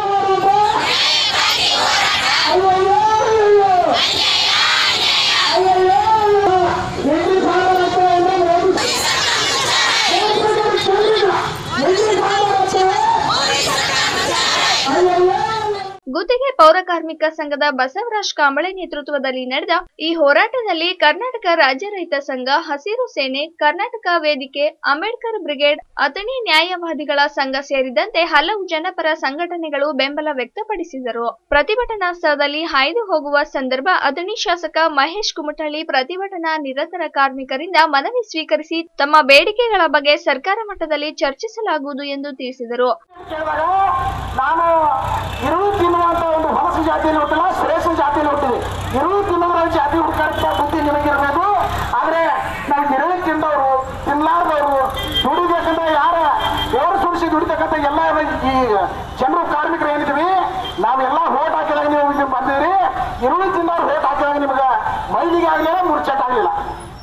ಗುತ್ತಿಗೆ ಪೌರ ಕಾರ್ಮಿಕ ಸಂಘದ ಬಸವರಾಜ್ ಕಾಂಬಳೆ ನೇತೃತ್ವದಲ್ಲಿ ನಡೆದ ಈ ಹೋರಾಟದಲ್ಲಿ ಕರ್ನಾಟಕ ರಾಜ್ಯ ರೈತ ಸಂಘ ಹಸಿರು ಸೇನೆ ಕರ್ನಾಟಕ ವೇದಿಕೆ ಅಂಬೇಡ್ಕರ್ ಬ್ರಿಗೇಡ್ ಅಥಣಿ ನ್ಯಾಯವಾದಿಗಳ ಸಂಘ ಸೇರಿದಂತೆ ಹಲವು ಜನಪರ ಸಂಘಟನೆಗಳು ಬೆಂಬಲ ವ್ಯಕ್ತಪಡಿಸಿದರು ಪ್ರತಿಭಟನಾ ಸ್ಥಳದಲ್ಲಿ ಹಾಯ್ದು ಹೋಗುವ ಸಂದರ್ಭ ಅಥಣಿ ಶಾಸಕ ಮಹೇಶ್ ಕುಮಟಳ್ಳಿ ಪ್ರತಿಭಟನಾ ನಿರತರ ಕಾರ್ಮಿಕರಿಂದ ಮನವಿ ಸ್ವೀಕರಿಸಿ ತಮ್ಮ ಬೇಡಿಕೆಗಳ ಬಗ್ಗೆ ಸರ್ಕಾರ ಮಟ್ಟದಲ್ಲಿ ಚರ್ಚಿಸಲಾಗುವುದು ಎಂದು ತಿಳಿಸಿದರು ಕೇಳಿದಾಗ ನಾನು ಇರು ತಿನ್ನುವಂತ ಒಂದು ಹೊಲಸ ಜಾತಿಯಲ್ಲಿ ಹುಟ್ಟಿಲ್ಲ ಶ್ರೇಷ್ಠ ಜಾತಿಯಲ್ಲಿ ಹುಟ್ಟಿದೆ ಇರು ತಿನ್ನೋದ್ರ ಜಾತಿ ಹುಡ್ಕಂತ ಬುದ್ಧಿ ನಿಮಗಿರ್ಬೋದು ಆದ್ರೆ ನಾವು ಇರುಳು ತಿಂದವರು ತಿನ್ಲಾರ್ದವರು ದುಡಿಬೇಕಂದ್ರೆ ಯಾರ ಓರ್ ಸುಡಿಸಿ ದುಡಿತಕ್ಕಂಥ ಎಲ್ಲ ಈ ಜನರು ಕಾರ್ಮಿಕರು ಏನಿದ್ದೀವಿ ನಾವೆಲ್ಲ ಓಟ್ ಹಾಕಿದಾಗ ನೀವು ಇಲ್ಲಿ ಬಂದಿರಿ ಇರುಳು ತಿನ್ನೋರು ಓಟ್ ಹಾಕಿದಾಗ ನಿಮ್ಗೆ ಮೈಲಿಗೆ ಆಗಲಿಲ್ಲ ಮುರ್ಚಟ್ ಆಗಲಿಲ್ಲ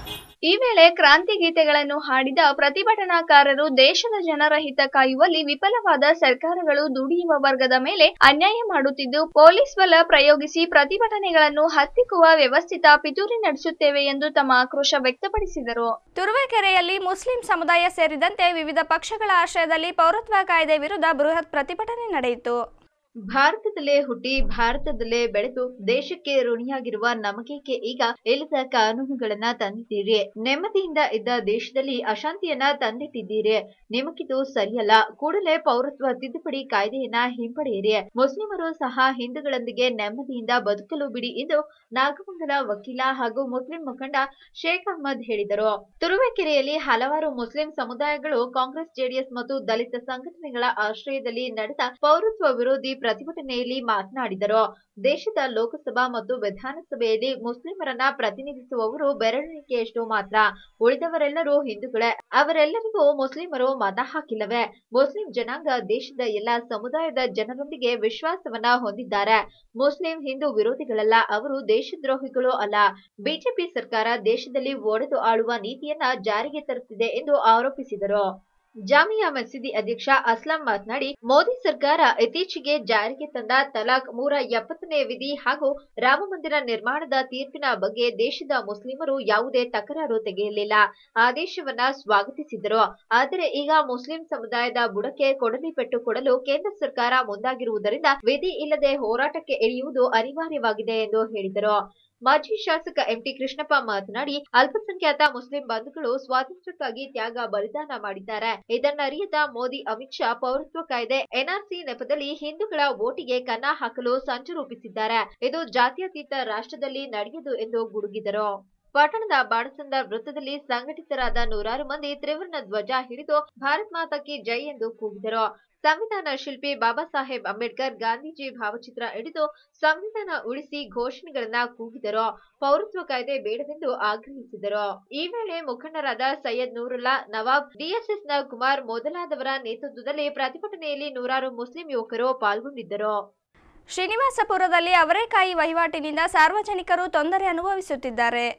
ಈ ವೇಳೆ ಕ್ರಾಂತಿ ಗೀತೆಗಳನ್ನು ಹಾಡಿದ ಪ್ರತಿಭಟನಾಕಾರರು ದೇಶದ ಜನರ ಹಿತ ಕಾಯುವಲ್ಲಿ ವಿಫಲವಾದ ಸರ್ಕಾರಗಳು ದುಡಿಯುವ ವರ್ಗದ ಮೇಲೆ ಅನ್ಯಾಯ ಮಾಡುತ್ತಿದ್ದು ಪೊಲೀಸ್ ಬಲ ಪ್ರಯೋಗಿಸಿ ಪ್ರತಿಭಟನೆಗಳನ್ನು ಹತ್ತಿಕ್ಕುವ ವ್ಯವಸ್ಥಿತ ಪಿತೂರಿ ನಡೆಸುತ್ತೇವೆ ಎಂದು ತಮ್ಮ ಆಕ್ರೋಶ ವ್ಯಕ್ತಪಡಿಸಿದರು ತುರುವೇಕೆರೆಯಲ್ಲಿ ಮುಸ್ಲಿಂ ಸಮುದಾಯ ಸೇರಿದಂತೆ ವಿವಿಧ ಪಕ್ಷಗಳ ಆಶ್ರಯದಲ್ಲಿ ಪೌರತ್ವ ಕಾಯ್ದೆ ವಿರುದ್ಧ ಬೃಹತ್ ಪ್ರತಿಭಟನೆ ನಡೆಯಿತು ಭಾರತದಲ್ಲೇ ಹುಟ್ಟಿ ಭಾರತದಲ್ಲೇ ಬೆಳೆದು ದೇಶಕ್ಕೆ ಋಣಿಯಾಗಿರುವ ನಮಗೇಕೆ ಈಗ ಇಲ್ಲದ ಕಾನೂನುಗಳನ್ನ ತಂದಿದ್ದೀರಿ ನೆಮ್ಮದಿಯಿಂದ ಇದ್ದ ದೇಶದಲ್ಲಿ ಅಶಾಂತಿಯನ್ನ ತಂದಿಟ್ಟಿದ್ದೀರಿ ನಿಮಗಿದು ಸರಿಯಲ್ಲ ಕೂಡಲೇ ಪೌರತ್ವ ತಿದ್ದುಪಡಿ ಕಾಯ್ದೆಯನ್ನ ಹಿಂಪಡೆಯಿರಿ ಮುಸ್ಲಿಮರು ಸಹ ಹಿಂದೂಗಳೊಂದಿಗೆ ನೆಮ್ಮದಿಯಿಂದ ಬದುಕಲು ಬಿಡಿ ಎಂದು ನಾಗಮಂಗಲ ವಕೀಲ ಹಾಗೂ ಮುಸ್ಲಿಂ ಮುಖಂಡ ಶೇಖ್ ಅಹ್ಮದ್ ಹೇಳಿದರು ತುರುವೇಕೆರೆಯಲ್ಲಿ ಹಲವಾರು ಮುಸ್ಲಿಂ ಸಮುದಾಯಗಳು ಕಾಂಗ್ರೆಸ್ ಜೆಡಿಎಸ್ ಮತ್ತು ದಲಿತ ಸಂಘಟನೆಗಳ ಆಶ್ರಯದಲ್ಲಿ ನಡೆದ ಪೌರತ್ವ ವಿರೋಧಿ ಪ್ರತಿಭಟನೆಯಲ್ಲಿ ಮಾತನಾಡಿದರು ದೇಶದ ಲೋಕಸಭಾ ಮತ್ತು ವಿಧಾನಸಭೆಯಲ್ಲಿ ಮುಸ್ಲಿಮರನ್ನ ಪ್ರತಿನಿಧಿಸುವವರು ಬೆರಳೆಣಿಕೆಯಷ್ಟು ಮಾತ್ರ ಉಳಿದವರೆಲ್ಲರೂ ಹಿಂದೂಗಳೇ ಅವರೆಲ್ಲರಿಗೂ ಮುಸ್ಲಿಮರು ಮತ ಹಾಕಿಲ್ಲವೇ ಮುಸ್ಲಿಂ ಜನಾಂಗ ದೇಶದ ಎಲ್ಲಾ ಸಮುದಾಯದ ಜನರೊಂದಿಗೆ ವಿಶ್ವಾಸವನ್ನ ಹೊಂದಿದ್ದಾರೆ ಮುಸ್ಲಿಂ ಹಿಂದೂ ವಿರೋಧಿಗಳಲ್ಲ ಅವರು ದೇಶದ್ರೋಹಿಗಳು ಅಲ್ಲ ಬಿಜೆಪಿ ಸರ್ಕಾರ ದೇಶದಲ್ಲಿ ಒಡೆದು ಆಳುವ ನೀತಿಯನ್ನ ಜಾರಿಗೆ ತರುತ್ತಿದೆ ಎಂದು ಆರೋಪಿಸಿದರು ಜಾಮಿಯಾ ಮಸೀದಿ ಅಧ್ಯಕ್ಷ ಅಸ್ಲಾಂ ಮಾತನಾಡಿ ಮೋದಿ ಸರ್ಕಾರ ಇತ್ತೀಚೆಗೆ ಜಾರಿಗೆ ತಂದ ತಲಾಕ್ ಮೂರ ಎಪ್ಪತ್ತನೇ ವಿಧಿ ಹಾಗೂ ರಾಮ ಮಂದಿರ ನಿರ್ಮಾಣದ ತೀರ್ಪಿನ ಬಗ್ಗೆ ದೇಶದ ಮುಸ್ಲಿಮರು ಯಾವುದೇ ತಕರಾರು ತೆಗೆಯಲಿಲ್ಲ ಆದೇಶವನ್ನ ಸ್ವಾಗತಿಸಿದರು ಆದರೆ ಈಗ ಮುಸ್ಲಿಂ ಸಮುದಾಯದ ಬುಡಕ್ಕೆ ಕೊಡಲಿ ಪೆಟ್ಟು ಕೊಡಲು ಕೇಂದ್ರ ಸರ್ಕಾರ ಮುಂದಾಗಿರುವುದರಿಂದ ವಿಧಿ ಇಲ್ಲದೆ ಹೋರಾಟಕ್ಕೆ ಇಳಿಯುವುದು ಅನಿವಾರ್ಯವಾಗಿದೆ ಎಂದು ಹೇಳಿದರು ಮಾಜಿ ಶಾಸಕ ಎಂಟಿ ಕೃಷ್ಣಪ್ಪ ಮಾತನಾಡಿ ಅಲ್ಪಸಂಖ್ಯಾತ ಮುಸ್ಲಿಂ ಬಂಧುಗಳು ಸ್ವಾತಂತ್ರ್ಯಕ್ಕಾಗಿ ತ್ಯಾಗ ಬಲಿದಾನ ಮಾಡಿದ್ದಾರೆ ಇದನ್ನರಿಯದ ಮೋದಿ ಅಮಿತ್ ಶಾ ಪೌರತ್ವ ಕಾಯ್ದೆ ಎನ್ಆರ್ಸಿ ನೆಪದಲ್ಲಿ ಹಿಂದೂಗಳ ಓಟಿಗೆ ಕನ್ನ ಹಾಕಲು ಸಂಚು ರೂಪಿಸಿದ್ದಾರೆ ಇದು ಜಾತ್ಯತೀತ ರಾಷ್ಟ್ರದಲ್ಲಿ ನಡೆಯದು ಎಂದು ಗುಡುಗಿದರು ಪಟ್ಟಣದ ಬಾಣಸಂದ ವೃತ್ತದಲ್ಲಿ ಸಂಘಟಿತರಾದ ನೂರಾರು ಮಂದಿ ತ್ರಿವರ್ಣ ಧ್ವಜ ಹಿಡಿದು ಭಾರತ್ ಮಾತಾ ಕಿ ಜೈ ಎಂದು ಕೂಗಿದರು ಸಂವಿಧಾನ ಶಿಲ್ಪಿ ಬಾಬಾ ಸಾಹೇಬ್ ಅಂಬೇಡ್ಕರ್ ಗಾಂಧೀಜಿ ಭಾವಚಿತ್ರ ಹಿಡಿದು ಸಂವಿಧಾನ ಉಳಿಸಿ ಘೋಷಣೆಗಳನ್ನ ಕೂಗಿದರು ಪೌರತ್ವ ಕಾಯ್ದೆ ಬೇಡವೆಂದು ಆಗ್ರಹಿಸಿದರು ಈ ವೇಳೆ ಮುಖಂಡರಾದ ಸೈಯದ್ ನೂರುಲ್ಲಾ ನವಾಬ್ ಡಿಎಸ್ಎಸ್ನ ಕುಮಾರ್ ಮೊದಲಾದವರ ನೇತೃತ್ವದಲ್ಲಿ ಪ್ರತಿಭಟನೆಯಲ್ಲಿ ನೂರಾರು ಮುಸ್ಲಿಂ ಯುವಕರು ಪಾಲ್ಗೊಂಡಿದ್ದರು ಶ್ರೀನಿವಾಸಪುರದಲ್ಲಿ ಅವರೇಕಾಯಿ ವಹಿವಾಟಿನಿಂದ ಸಾರ್ವಜನಿಕರು ತೊಂದರೆ ಅನುಭವಿಸುತ್ತಿದ್ದಾರೆ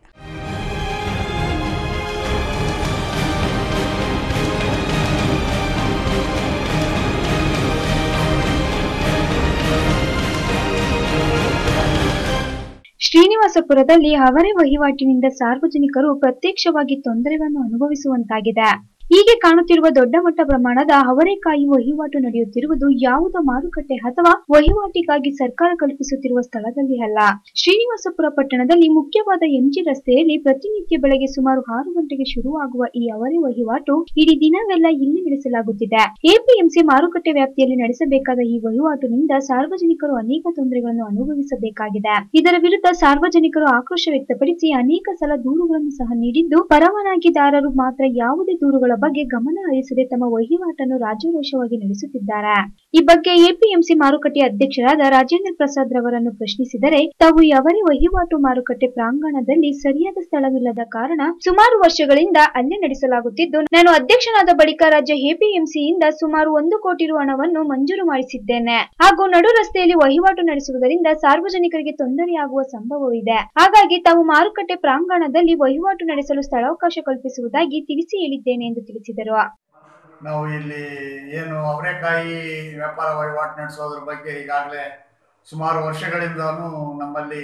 ಶ್ರೀನಿವಾಸಪುರದಲ್ಲಿ ಅವರೇ ವಹಿವಾಟಿನಿಂದ ಸಾರ್ವಜನಿಕರು ಪ್ರತ್ಯಕ್ಷವಾಗಿ ತೊಂದರೆಗಳನ್ನು ಅನುಭವಿಸುವಂತಾಗಿದೆ ಹೀಗೆ ಕಾಣುತ್ತಿರುವ ದೊಡ್ಡ ಮಟ್ಟ ಪ್ರಮಾಣದ ಅವರೆಕಾಯಿ ವಹಿವಾಟು ನಡೆಯುತ್ತಿರುವುದು ಯಾವುದೋ ಮಾರುಕಟ್ಟೆ ಅಥವಾ ವಹಿವಾಟಿಗಾಗಿ ಸರ್ಕಾರ ಕಲ್ಪಿಸುತ್ತಿರುವ ಸ್ಥಳದಲ್ಲಿ ಅಲ್ಲ ಶ್ರೀನಿವಾಸಪುರ ಪಟ್ಟಣದಲ್ಲಿ ಮುಖ್ಯವಾದ ಎಂಜಿ ರಸ್ತೆಯಲ್ಲಿ ಪ್ರತಿನಿತ್ಯ ಬೆಳಗ್ಗೆ ಸುಮಾರು ಆರು ಗಂಟೆಗೆ ಶುರುವಾಗುವ ಈ ಅವರೆ ವಹಿವಾಟು ಇಡೀ ದಿನವೆಲ್ಲ ಇಲ್ಲಿ ನಡೆಸಲಾಗುತ್ತಿದೆ ಎಪಿಎಂಸಿ ಮಾರುಕಟ್ಟೆ ವ್ಯಾಪ್ತಿಯಲ್ಲಿ ನಡೆಸಬೇಕಾದ ಈ ವಹಿವಾಟಿನಿಂದ ಸಾರ್ವಜನಿಕರು ಅನೇಕ ತೊಂದರೆಗಳನ್ನು ಅನುಭವಿಸಬೇಕಾಗಿದೆ ಇದರ ವಿರುದ್ಧ ಸಾರ್ವಜನಿಕರು ಆಕ್ರೋಶ ವ್ಯಕ್ತಪಡಿಸಿ ಅನೇಕ ಸಲ ದೂರುಗಳನ್ನು ಸಹ ನೀಡಿದ್ದು ಪರವಾನಗಿದಾರರು ಮಾತ್ರ ಯಾವುದೇ ದೂರುಗಳ ಬಗ್ಗೆ ಗಮನ ಹರಿಸದೆ ತಮ್ಮ ವಹಿವಾಟನ್ನು ರಾಜಾರೋಷವಾಗಿ ನಡೆಸುತ್ತಿದ್ದಾರೆ ಈ ಬಗ್ಗೆ ಎಪಿಎಂಸಿ ಮಾರುಕಟ್ಟೆ ಅಧ್ಯಕ್ಷರಾದ ರಾಜೇಂದ್ರ ಪ್ರಸಾದ್ ರವರನ್ನು ಪ್ರಶ್ನಿಸಿದರೆ ತಾವು ಅವರೇ ವಹಿವಾಟು ಮಾರುಕಟ್ಟೆ ಪ್ರಾಂಗಣದಲ್ಲಿ ಸರಿಯಾದ ಸ್ಥಳವಿಲ್ಲದ ಕಾರಣ ಸುಮಾರು ವರ್ಷಗಳಿಂದ ಅಲ್ಲೇ ನಡೆಸಲಾಗುತ್ತಿದ್ದು ನಾನು ಅಧ್ಯಕ್ಷನಾದ ಬಳಿಕ ರಾಜ್ಯ ಎಪಿಎಂಸಿಯಿಂದ ಸುಮಾರು ಒಂದು ಕೋಟಿ ರು ಹಣವನ್ನು ಮಂಜೂರು ಮಾಡಿಸಿದ್ದೇನೆ ಹಾಗೂ ನಡು ರಸ್ತೆಯಲ್ಲಿ ವಹಿವಾಟು ನಡೆಸುವುದರಿಂದ ಸಾರ್ವಜನಿಕರಿಗೆ ತೊಂದರೆಯಾಗುವ ಸಂಭವವಿದೆ ಹಾಗಾಗಿ ತಾವು ಮಾರುಕಟ್ಟೆ ಪ್ರಾಂಗಣದಲ್ಲಿ ವಹಿವಾಟು ನಡೆಸಲು ಸ್ಥಳಾವಕಾಶ ಕಲ್ಪಿಸುವುದಾಗಿ ತಿಳಿಸಿ ಹೇಳಿದ್ದೇನೆ ಎಂದು ತಿಳಿಸಿದರು ನಾವು ಇಲ್ಲಿ ಏನು ಅವರೆಕಾಯಿ ವ್ಯಾಪಾರ ವಹಿವಾಟು ನಡೆಸೋದ್ರ ಬಗ್ಗೆ ಈಗಾಗಲೇ ಸುಮಾರು ವರ್ಷಗಳಿಂದನೂ ನಮ್ಮಲ್ಲಿ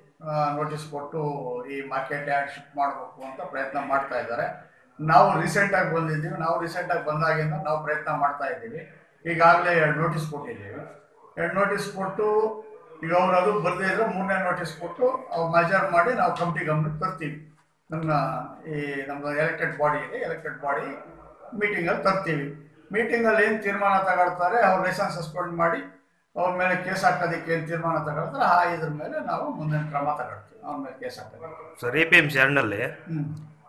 ನೋಟಿಸ್ ಕೊಟ್ಟು ಈ ಮಾರ್ಕೆಟ್ ಯಾರ್ಡ್ ಶಿಫ್ಟ್ ಮಾಡಬೇಕು ಅಂತ ಪ್ರಯತ್ನ ಮಾಡ್ತಾ ಇದ್ದಾರೆ ನಾವು ರೀಸೆಂಟಾಗಿ ಬಂದಿದ್ದೀವಿ ನಾವು ರೀಸೆಂಟಾಗಿ ಬಂದಾಗಿಂದ ನಾವು ಪ್ರಯತ್ನ ಮಾಡ್ತಾ ಇದ್ದೀವಿ ಈಗಾಗಲೇ ಎರಡು ನೋಟಿಸ್ ಕೊಟ್ಟಿದ್ದೀವಿ ಎರಡು ನೋಟಿಸ್ ಕೊಟ್ಟು ಈಗ ಅವ್ರು ಅದು ಬರದೇ ಇದ್ರೆ ಮೂರನೇ ನೋಟಿಸ್ ಕೊಟ್ಟು ಅವ್ರು ಮೆಜರ್ ಮಾಡಿ ನಾವು ಕಮಿಟಿ ಗಮನಕ್ಕೆ ತರ್ತೀವಿ ನಮ್ಮ ಈ ನಮ್ಮದು ಎಲೆಕ್ಟೆಡ್ ಬಾಡಿ ಇದೆ ಎಲೆಕ್ಟೆಡ್ ಬಾಡಿ ಮೀಟಿಂಗಲ್ಲಿ ತರ್ತೀವಿ ಮೀಟಿಂಗಲ್ಲಿ ಏನು ತೀರ್ಮಾನ ತಗೊಳ್ತಾರೆ ಅವ್ರ ಲೈಸೆನ್ಸ್ ಸಸ್ಪೆಂಡ್ ಮಾಡಿ ಅವ್ರ ಮೇಲೆ ಕೇಸ್ ಹಾಕೋದಕ್ಕೆ ಏನು ತೀರ್ಮಾನ ತಗೊಳ್ತಾರೆ ಆ ಇದ್ರ ಮೇಲೆ ನಾವು ಮುಂದಿನ ಕ್ರಮ ತಗೊಳ್ತೀವಿ ಅವ್ರ ಮೇಲೆ ಕೇಸ್ ಹಾಕೋದಕ್ಕೆ sir A P M C ಎರಡರಲ್ಲಿ ಹ್ಞೂ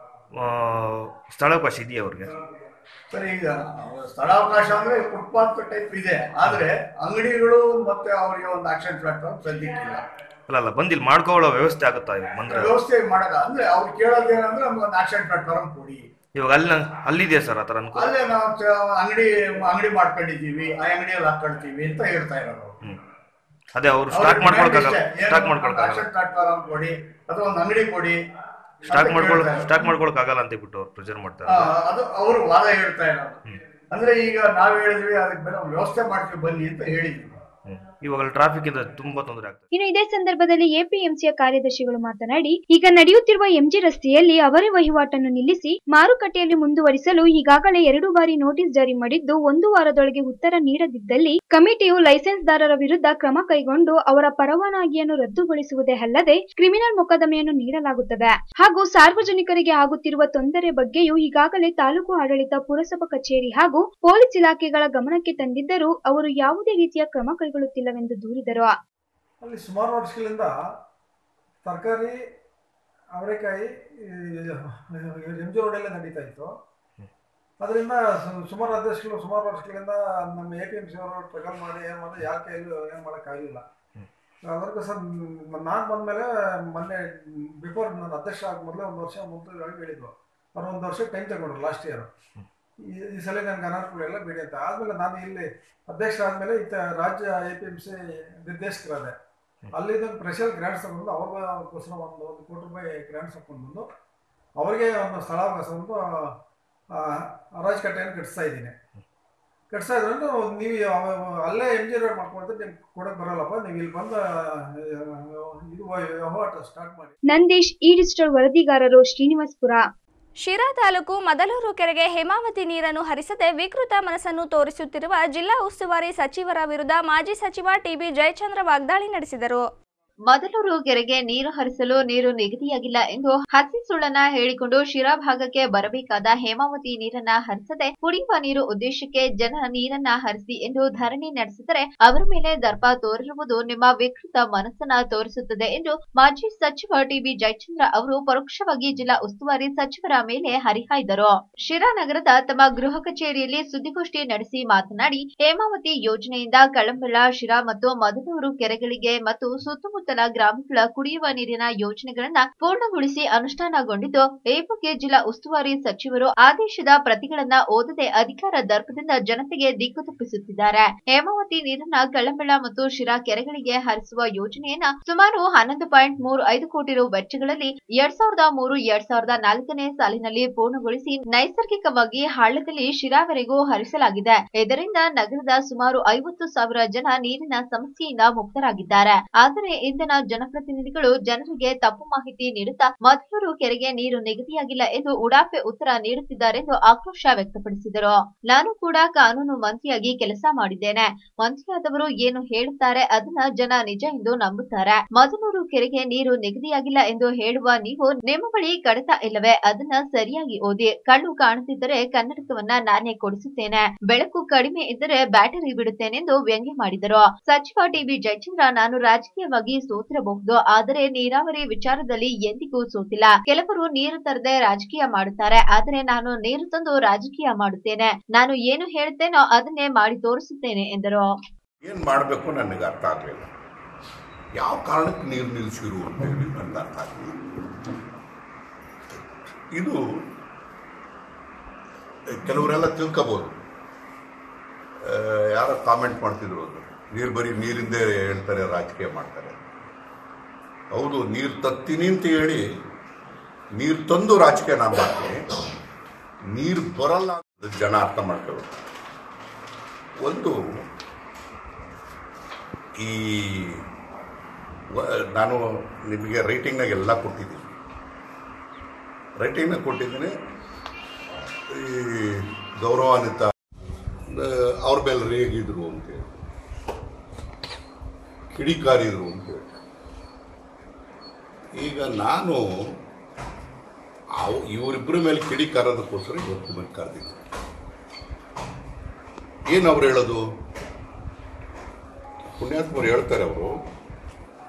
ಸ್ಥಳಾವಕಾಶ ಇದೆಯಾ ಅವ್ರಿಗೆ ಸರ್ ಈಗ ಸ್ಥಳಾವಕಾಶ ಅಂದ್ರೆ ಫುಟ್ಪಾತ್ ಟೈಪ್ ಇದೆ ಆದ್ರೆ ಅಂಗಡಿಗಳು ಮತ್ತೆ ಅವರಿಗೆ ಒಂದು ಆಕ್ಷನ್ ಪ್ಲಾಟ್ಫಾರ್ಮ್ ಸದ್ಯಕ್ಕಿಲ್ಲ ಅಲ್ಲ ಅಲ್ಲ ಬಂದು ಇಲ್ಲಿ ಮಾಡ್ಕೊಳ್ಳೋ ವ್ಯವಸ್ಥೆ ಆಗುತ್ತಾ ಇದು ಬಂದ್ರೆ ವ್ಯವಸ್ಥೆ ಮಾಡಕ ಅಂದ್ರೆ ಅವ್ರು ಕೇಳೋದು ಏನಂದ್ರೆ ನಮ್ಗೆ ಒಂದು ಆಕ್ಷನ್ ಪ್ಲಾಟ್ಫಾರ್ಮ್ ಕೊಡಿ ಇವಾಗ ಅಲ್ಲಿ ಅಲ್ಲಿದೆಯಾ ಸರ್ ಆ ಥರ ಅನುಕೂಲ ಅಲ್ಲೇ ನಾವು ಚ- ಅಂಗಡಿ ಅಂಗಡಿ ಮಾಡ್ಕೊಂಡಿದ್ದೀವಿ ಆ ಅಂಗಡಿಯಲ್ಲಿ ಹಾಕೊಳ್ತೀವಿ ಅಂತ ಹೇಳ್ತಾ ಇರೋರು ಅದೇ ಅವರು ಸ್ಟಾಕ್ ಮಾಡ್ಕೊಳಕ್ಕಾಗಲ್ಲ ಸ್ಟಾಕ್ ಮಾಡ್ಕೊಳಕ್ಕಾಗಲ್ಲ ರಾಷನ್ ಪ್ಲಾಟ್ಫಾರ್ಮ್ ಕೊಡಿ ಅಥವಾ ಒಂದು ಅಂಗಡಿ ಕೊಡಿ ಸ್ಟಾಕ್ ಅಂತ ಮಾಡ್ಕೊಳಕ್ ಕೇಳ್ತಾ ಇರೋರು. ಸ್ಟಾಕ್ ಮಾಡ್ಕೊಳಕ್ಕಾಗಲ್ಲ ಅಂತ ಹೇಳ್ಬಿಟ್ಟು ಅವ್ರು ಪ್ರೆಷರ್ ಮಾಡ್ತಾರೆ ಆ, ಅದು ಅವರು ವಾದ ಹೇಳ್ತಾ ಇರೋದು ಅಂದ್ರೆ ಈಗ ನಾವ್ ಹೇಳಿದ್ವಿ ಅದಕ್ಕೆ ಬೇರೆ ವ್ಯವಸ್ಥೆ ಮಾಡ್ತೀವಿ ಬನ್ನಿ ಅಂತ ಹೇಳಿದ್ವಿ ಇವಾಗ ಟ್ರಾಫಿಕ್ ಇಂದ ತುಂಬಾ ತೊಂದರೆ ಆಗ್ತದೆ ಇನ್ನು ಇದೇ ಸಂದರ್ಭದಲ್ಲಿ ಎಪಿಎಂಸಿಯ ಕಾರ್ಯದರ್ಶಿಗಳು ಮಾತನಾಡಿ ಈಗ ನಡೆಯುತ್ತಿರುವ ಎಂಜಿ ರಸ್ತೆಯಲ್ಲಿ ಅವರೇ ವಹಿವಾಟನ್ನು ನಿಲ್ಲಿಸಿ ಮಾರುಕಟ್ಟೆಯಲ್ಲಿ ಮುಂದುವರಿಸಲು ಈಗಾಗಲೇ ಎರಡು ಬಾರಿ ನೋಟಿಸ್ ಜಾರಿ ಮಾಡಿದ್ದು ಒಂದು ವಾರದೊಳಗೆ ಉತ್ತರ ನೀಡದಿದ್ದಲ್ಲಿ ಕಮಿಟಿಯು ಲೈಸೆನ್ಸ್ದಾರರ ವಿರುದ್ಧ ಕ್ರಮ ಕೈಗೊಂಡು ಅವರ ಪರವಾನಗಿಯನ್ನು ರದ್ದುಗೊಳಿಸುವುದೇ ಅಲ್ಲದೆ ಕ್ರಿಮಿನಲ್ ಮೊಕದ್ದಮೆಯನ್ನು ನೀಡಲಾಗುತ್ತದೆ ಹಾಗೂ ಸಾರ್ವಜನಿಕರಿಗೆ ಆಗುತ್ತಿರುವ ತೊಂದರೆ ಬಗ್ಗೆಯೂ ಈಗಾಗಲೇ ತಾಲೂಕು ಆಡಳಿತ ಪುರಸಭಾ ಕಚೇರಿ ಹಾಗೂ ಪೊಲೀಸ್ ಇಲಾಖೆಗಳ ಗಮನಕ್ಕೆ ತಂದಿದ್ದರೂ ಅವರು ಯಾವುದೇ ರೀತಿಯ ಕ್ರಮ ಕೈಗೊಳ್ಳುತ್ತಿಲ್ಲವೆಂದು ದೂರಿದರು ಅಲ್ಲಿ ಸುಮಾರು ವರ್ಷಗಳಿಂದ ತರಕಾರಿ ಅವರೆಕಾಯಿ ಎಂ ಜಿ ರೋಡಲ್ಲೇ ನಡೀತಾ ಇತ್ತು ಅದರಿಂದ ಸುಮಾರು ಅಧ್ಯಕ್ಷಗಳು ಸುಮಾರು ವರ್ಷಗಳಿಂದ ನಮ್ಮ ಎ ಪಿ ಎಮ್ ಸಿ ಅವರು ಟ್ರಗಲ್ ಮಾಡಿ ಏನು ಮಾಡಿ ಯಾರ ಕೈಯಲ್ಲೂ ಏನು ಮಾಡೋಕ್ಕಾಗಲಿಲ್ಲ ಅದಕ್ಕೋಸ್ಕರ ನಾನು ಬಂದಮೇಲೆ ಮೊನ್ನೆ ಬಿಫೋರ್ ನಾನು ಅಧ್ಯಕ್ಷ ಆಗ ಮೊದಲೇ ಒಂದು ವರ್ಷ ಮುಂಚಿತವಾಗಿ ಹೇಳಿದ್ರು ಅವ್ರು ಒಂದು ವರ್ಷ ಟೈಮ್ ತಗೊಂಡ್ರು ಲಾಸ್ಟ್ ಇಯರ್ ಈ ಈ ಸಲ ನನಗೆ ಅನಾನುಕೂಲ ಎಲ್ಲ ಬಿಡಿ ಅಂತ ಆದಮೇಲೆ ನಾನು ಇಲ್ಲಿ ಅಧ್ಯಕ್ಷ ಆದಮೇಲೆ ಇತ್ತ ರಾಜ್ಯ ಎ ಪಿ ಎಮ್ ಸಿ ನಿರ್ದೇಶಕರಾದೆ ಅಲ್ಲಿಂದ ಸ್ಪೆಷಲ್ ಗ್ರ್ಯಾಂಟ್ಸ್ ತಗೊಂಡು ಅವ್ರಿಗೋಸ್ಕರ ಒಂದು ಒಂದು ಕೋಟಿ ರೂಪಾಯಿ ಗ್ರ್ಯಾಂಟ್ಸ್ ತಗೊಂಡು ಬಂದು ಅವರಿಗೆ ಒಂದು ಸ್ಥಳಾವಕಾಶವನ್ನು ಆ, ಹರಾಜು ಕಟ್ಟೆಯನ್ನು ಕಟ್ಟಿಸ್ತಾ ಇದ್ದೀನಿ ಕಟ್ಟಿಸ್ತಾ ಇದ್ರೆ ನೀವು ಯಾವ- ಅಲ್ಲೇ ಎಮ್ ಜಿ ರೋಡ್ ಮಾಡ್ಕೊಂಡ್ರೆ ನಿಮ್ಗೆ ಕೊಡೋಕೆ ಬರಲ್ಲಪ್ಪ ನೀವು ಇಲ್ಲಿ ಬಂದು ಆ, ಇದು ವ್ಯವಹಾರ ಸ್ಟಾರ್ಟ್ ಮಾಡಿ ನಂದೀಶ್ ಈ ಡಿಜಿಟಲ್ ವರದಿಗಾರರು ಶ್ರೀನಿವಾಸ್ಪುರ ಶಿರಾ ತಾಲೂಕು ಮದಲೂರು ಕೆರೆಗೆ ಹೇಮಾವತಿ ನೀರನ್ನು ಹರಿಸದೆ ವಿಕೃತ ಮನಸ್ಸನ್ನು ತೋರಿಸುತ್ತಿರುವ ಜಿಲ್ಲಾ ಉಸ್ತುವಾರಿ ಸಚಿವರ ವಿರುದ್ಧ ಮಾಜಿ ಸಚಿವ ಟಿಬಿ ಜಯಚಂದ್ರ ವಾಗ್ದಾಳಿ ನಡೆಸಿದರು ಮದಲೂರು ಕೆರೆಗೆ ನೀರು ಹರಿಸಲು ನೀರು ನಿಗದಿಯಾಗಿಲ್ಲ ಎಂದು ಹಸಿ ಸುಳ್ಳನ್ನ ಹೇಳಿಕೊಂಡು ಶಿರಾ ಭಾಗಕ್ಕೆ ಬರಬೇಕಾದ ಹೇಮಾವತಿ ನೀರನ್ನ ಹರಿಸದೆ ಕುಡಿಯುವ ನೀರು ಉದ್ದೇಶಕ್ಕೆ ಜನ ನೀರನ್ನ ಹರಿಸಿ ಎಂದು ಧರಣಿ ನಡೆಸಿದರೆ ಅವರ ಮೇಲೆ ದರ್ಪ ತೋರಿರುವುದು ನಿಮ್ಮ ವಿಕೃತ ಮನಸ್ಸನ್ನ ತೋರಿಸುತ್ತದೆ ಎಂದು ಮಾಜಿ ಸಚಿವ ಟಿಬಿ ಜಯಚಂದ್ರ ಅವರು ಪರೋಕ್ಷವಾಗಿ ಜಿಲ್ಲಾ ಉಸ್ತುವಾರಿ ಸಚಿವರ ಮೇಲೆ ಹರಿಹಾಯ್ದರು ಶಿರಾ ನಗರದ ತಮ್ಮ ಗೃಹ ಕಚೇರಿಯಲ್ಲಿ ಸುದ್ದಿಗೋಷ್ಠಿ ನಡೆಸಿ ಮಾತನಾಡಿ ಹೇಮಾವತಿ ಯೋಜನೆಯಿಂದ ಕಳಂಬಳ ಶಿರಾ ಮತ್ತು ಮದನೂರು ಕೆರೆಗಳಿಗೆ ಮತ್ತು ಸುತ್ತಮುತ್ತಲ ಗ್ರಾಮಗಳ ಕುಡಿಯುವ ನೀರಿನ ಯೋಜನೆಗಳನ್ನ ಪೂರ್ಣಗೊಳಿಸಿ ಅನುಷ್ಠಾನಗೊಂಡಿದ್ದು ಈ ಬಗ್ಗೆ ಜಿಲ್ಲಾ ಉಸ್ತುವಾರಿ ಸಚಿವರು ಆದೇಶದ ಪ್ರತಿಗಳನ್ನ ಓದದೆ ಅಧಿಕಾರ ದರ್ಪದಿಂದ ಜನತೆಗೆ ದಿಕ್ಕು ತಪ್ಪಿಸುತ್ತಿದ್ದಾರೆ ಹೇಮಾವತಿ ನೀರನ್ನ ಕಳಂಬಳ ಮತ್ತು ಶಿರಾ ಕೆರೆಗಳಿಗೆ ಹರಿಸುವ ಯೋಜನೆಯನ್ನ ಸುಮಾರು ಹನ್ನೊಂದು ಪಾಯಿಂಟ್ ಮೂರು ಐದು ಕೋಟಿ ರು ವೆಚ್ಚಗಳಲ್ಲಿ ಎರಡ್ ಸಾವಿರದ ಮೂರು ಎರಡ್ ಸಾವಿರದ ನಾಲ್ಕನೇ ಸಾಲಿನಲ್ಲಿ ಪೂರ್ಣಗೊಳಿಸಿ ನೈಸರ್ಗಿಕವಾಗಿ ಹಳ್ಳದಲ್ಲಿ ಶಿರಾವರೆಗೂ ಹರಿಸಲಾಗಿದೆ ಇದರಿಂದ ನಗರದ ಸುಮಾರು ಐವತ್ತು ಸಾವಿರ ಜನ ನೀರಿನ ಸಮಸ್ಯೆಯಿಂದ ಮುಕ್ತರಾಗಿದ್ದಾರೆ ಆದರೆ ಇಂದಿನ ಜನಪ್ರತಿನಿಧಿಗಳು ಜನರಿಗೆ ತಪ್ಪು ಮಾಹಿತಿ ನೀಡುತ್ತಾ ಮಧುರು ಕೆರೆಗೆ ನೀರು ನಿಗದಿಯಾಗಿಲ್ಲ ಎಂದು ಉಡಾಫೆ ಉತ್ತರ ನೀಡುತ್ತಿದ್ದಾರೆಂದು ಆಕ್ರೋಶ ವ್ಯಕ್ತಪಡಿಸಿದರು ನಾನು ಕೂಡ ಕಾನೂನು ಮಂತ್ರಿಯಾಗಿ ಕೆಲಸ ಮಾಡಿದ್ದೇನೆ ಮಂತ್ರಿಯಾದವರು ಏನು ಹೇಳುತ್ತಾರೆ ಅದನ್ನ ಜನ ನಿಜ ಎಂದು ನಂಬುತ್ತಾರೆ ಮದನೂರು ಕೆರೆಗೆ ನೀರು ನಿಗದಿಯಾಗಿಲ್ಲ ಎಂದು ಹೇಳುವ ನೀವು ನಿಮ್ಮ ಬಳಿ ಕಡತ ಇಲ್ಲವೇ ಅದನ್ನ ಸರಿಯಾಗಿ ಓದಿ ಕಣ್ಣು ಕಾಣುತ್ತಿದ್ದರೆ ಕನ್ನಡಕವನ್ನ ನಾನೇ ಕೊಡಿಸುತ್ತೇನೆ ಬೆಳಕು ಕಡಿಮೆ ಇದ್ದರೆ ಬ್ಯಾಟರಿ ಬಿಡುತ್ತೇನೆಂದು ವ್ಯಂಗ್ಯ ಮಾಡಿದರು ಸಚಿವ ಟಿಬಿ ಜಯಚಂದ್ರ ನಾನು ರಾಜಕೀಯವಾಗಿ ಸೋತಿರಬಹುದು ಆದರೆ ನೀರಾವರಿ ವಿಚಾರದಲ್ಲಿ ಎಂದಿಗೂ ಸೋತಿಲ್ಲ ಕೆಲವರು ನೀರು ತರದೆ ರಾಜಕೀಯ ಮಾಡುತ್ತಾರೆ ಆದರೆ ನಾನು ನೀರು ತಂದು ರಾಜಕೀಯ ಮಾಡುತ್ತೇನೆ ನಾನು ಏನು ಹೇಳುತ್ತೇನೋ ಅದನ್ನೇ ಮಾಡಿ ತೋರಿಸುತ್ತೇನೆ ಎಂದರು ಏನು ಮಾಡಬೇಕು ನನಗೆ ಅರ್ಥ ಆಗಲಿಲ್ಲ ಯಾವ ಕಾರಣಕ್ಕೆ ನೀರು ನಿಲ್ಲಿಸಿರು ಅಂತ ಹೇಳಿ ನನಗೆ ಅರ್ಥ ಆಗಲಿಲ್ಲ ಇದು ಕೆಲವರೆಲ್ಲ ತಿಳ್ಕೋಬೋದು ಆ, ಯಾರೋ ಕಾಮೆಂಟ್ ಮಾಡ್ತಿದ್ರು ಅದು ನೀರು ಬರೀ ನೀರಿಂದೇ ಹೇಳ್ತಾರೆ ರಾಜಕೀಯ ಮಾಡ್ತಾರೆ ಹೌದು ನೀರು ತತ್ತೀನಿ ಅಂತ ಹೇಳಿ ನೀರು ತಂದು ರಾಜಕೀಯ ನಾನು ಮಾಡ್ತೀನಿ ನೀರು ಬರಲ್ಲ ಅಂತ ಜನ ಅರ್ಥ ಮಾಡ್ಕೋಬೇಕು ಒಂದು ಈ ವ- ನಾನು ನಿಮಗೆ ರೈಟಿಂಗ್ನಾಗ ಎಲ್ಲ ಕೊಟ್ಟಿದ್ದೀನಿ ರೈಟಿಂಗ್ನಾಗ ಕೊಟ್ಟಿದ್ದೀನಿ ಈ ಗೌರವಾನ್ವಿತ ಆ, ಅವ್ರ ಮೇಲೆ ರೇಗಿದ್ರು ಅಂತೇಳಿ ಕಿಡಿಕಾರಿದ್ರು ಅಂತೇಳಿ ಈಗ ನಾನು ಅವ್ ಇವರಿಬ್ಬರ ಮೇಲೆ ಕಿಡಿಕಾರೋದಕ್ಕೋಸ್ಕರ ಇವತ್ತು ಮೇಲೆ ಕರೆದಿದ್ದೀನಿ ಏನು ಅವ್ರು ಹೇಳೋದು ಪುಣ್ಯಾತ್ಮರು ಹೇಳ್ತಾರೆ ಅವರು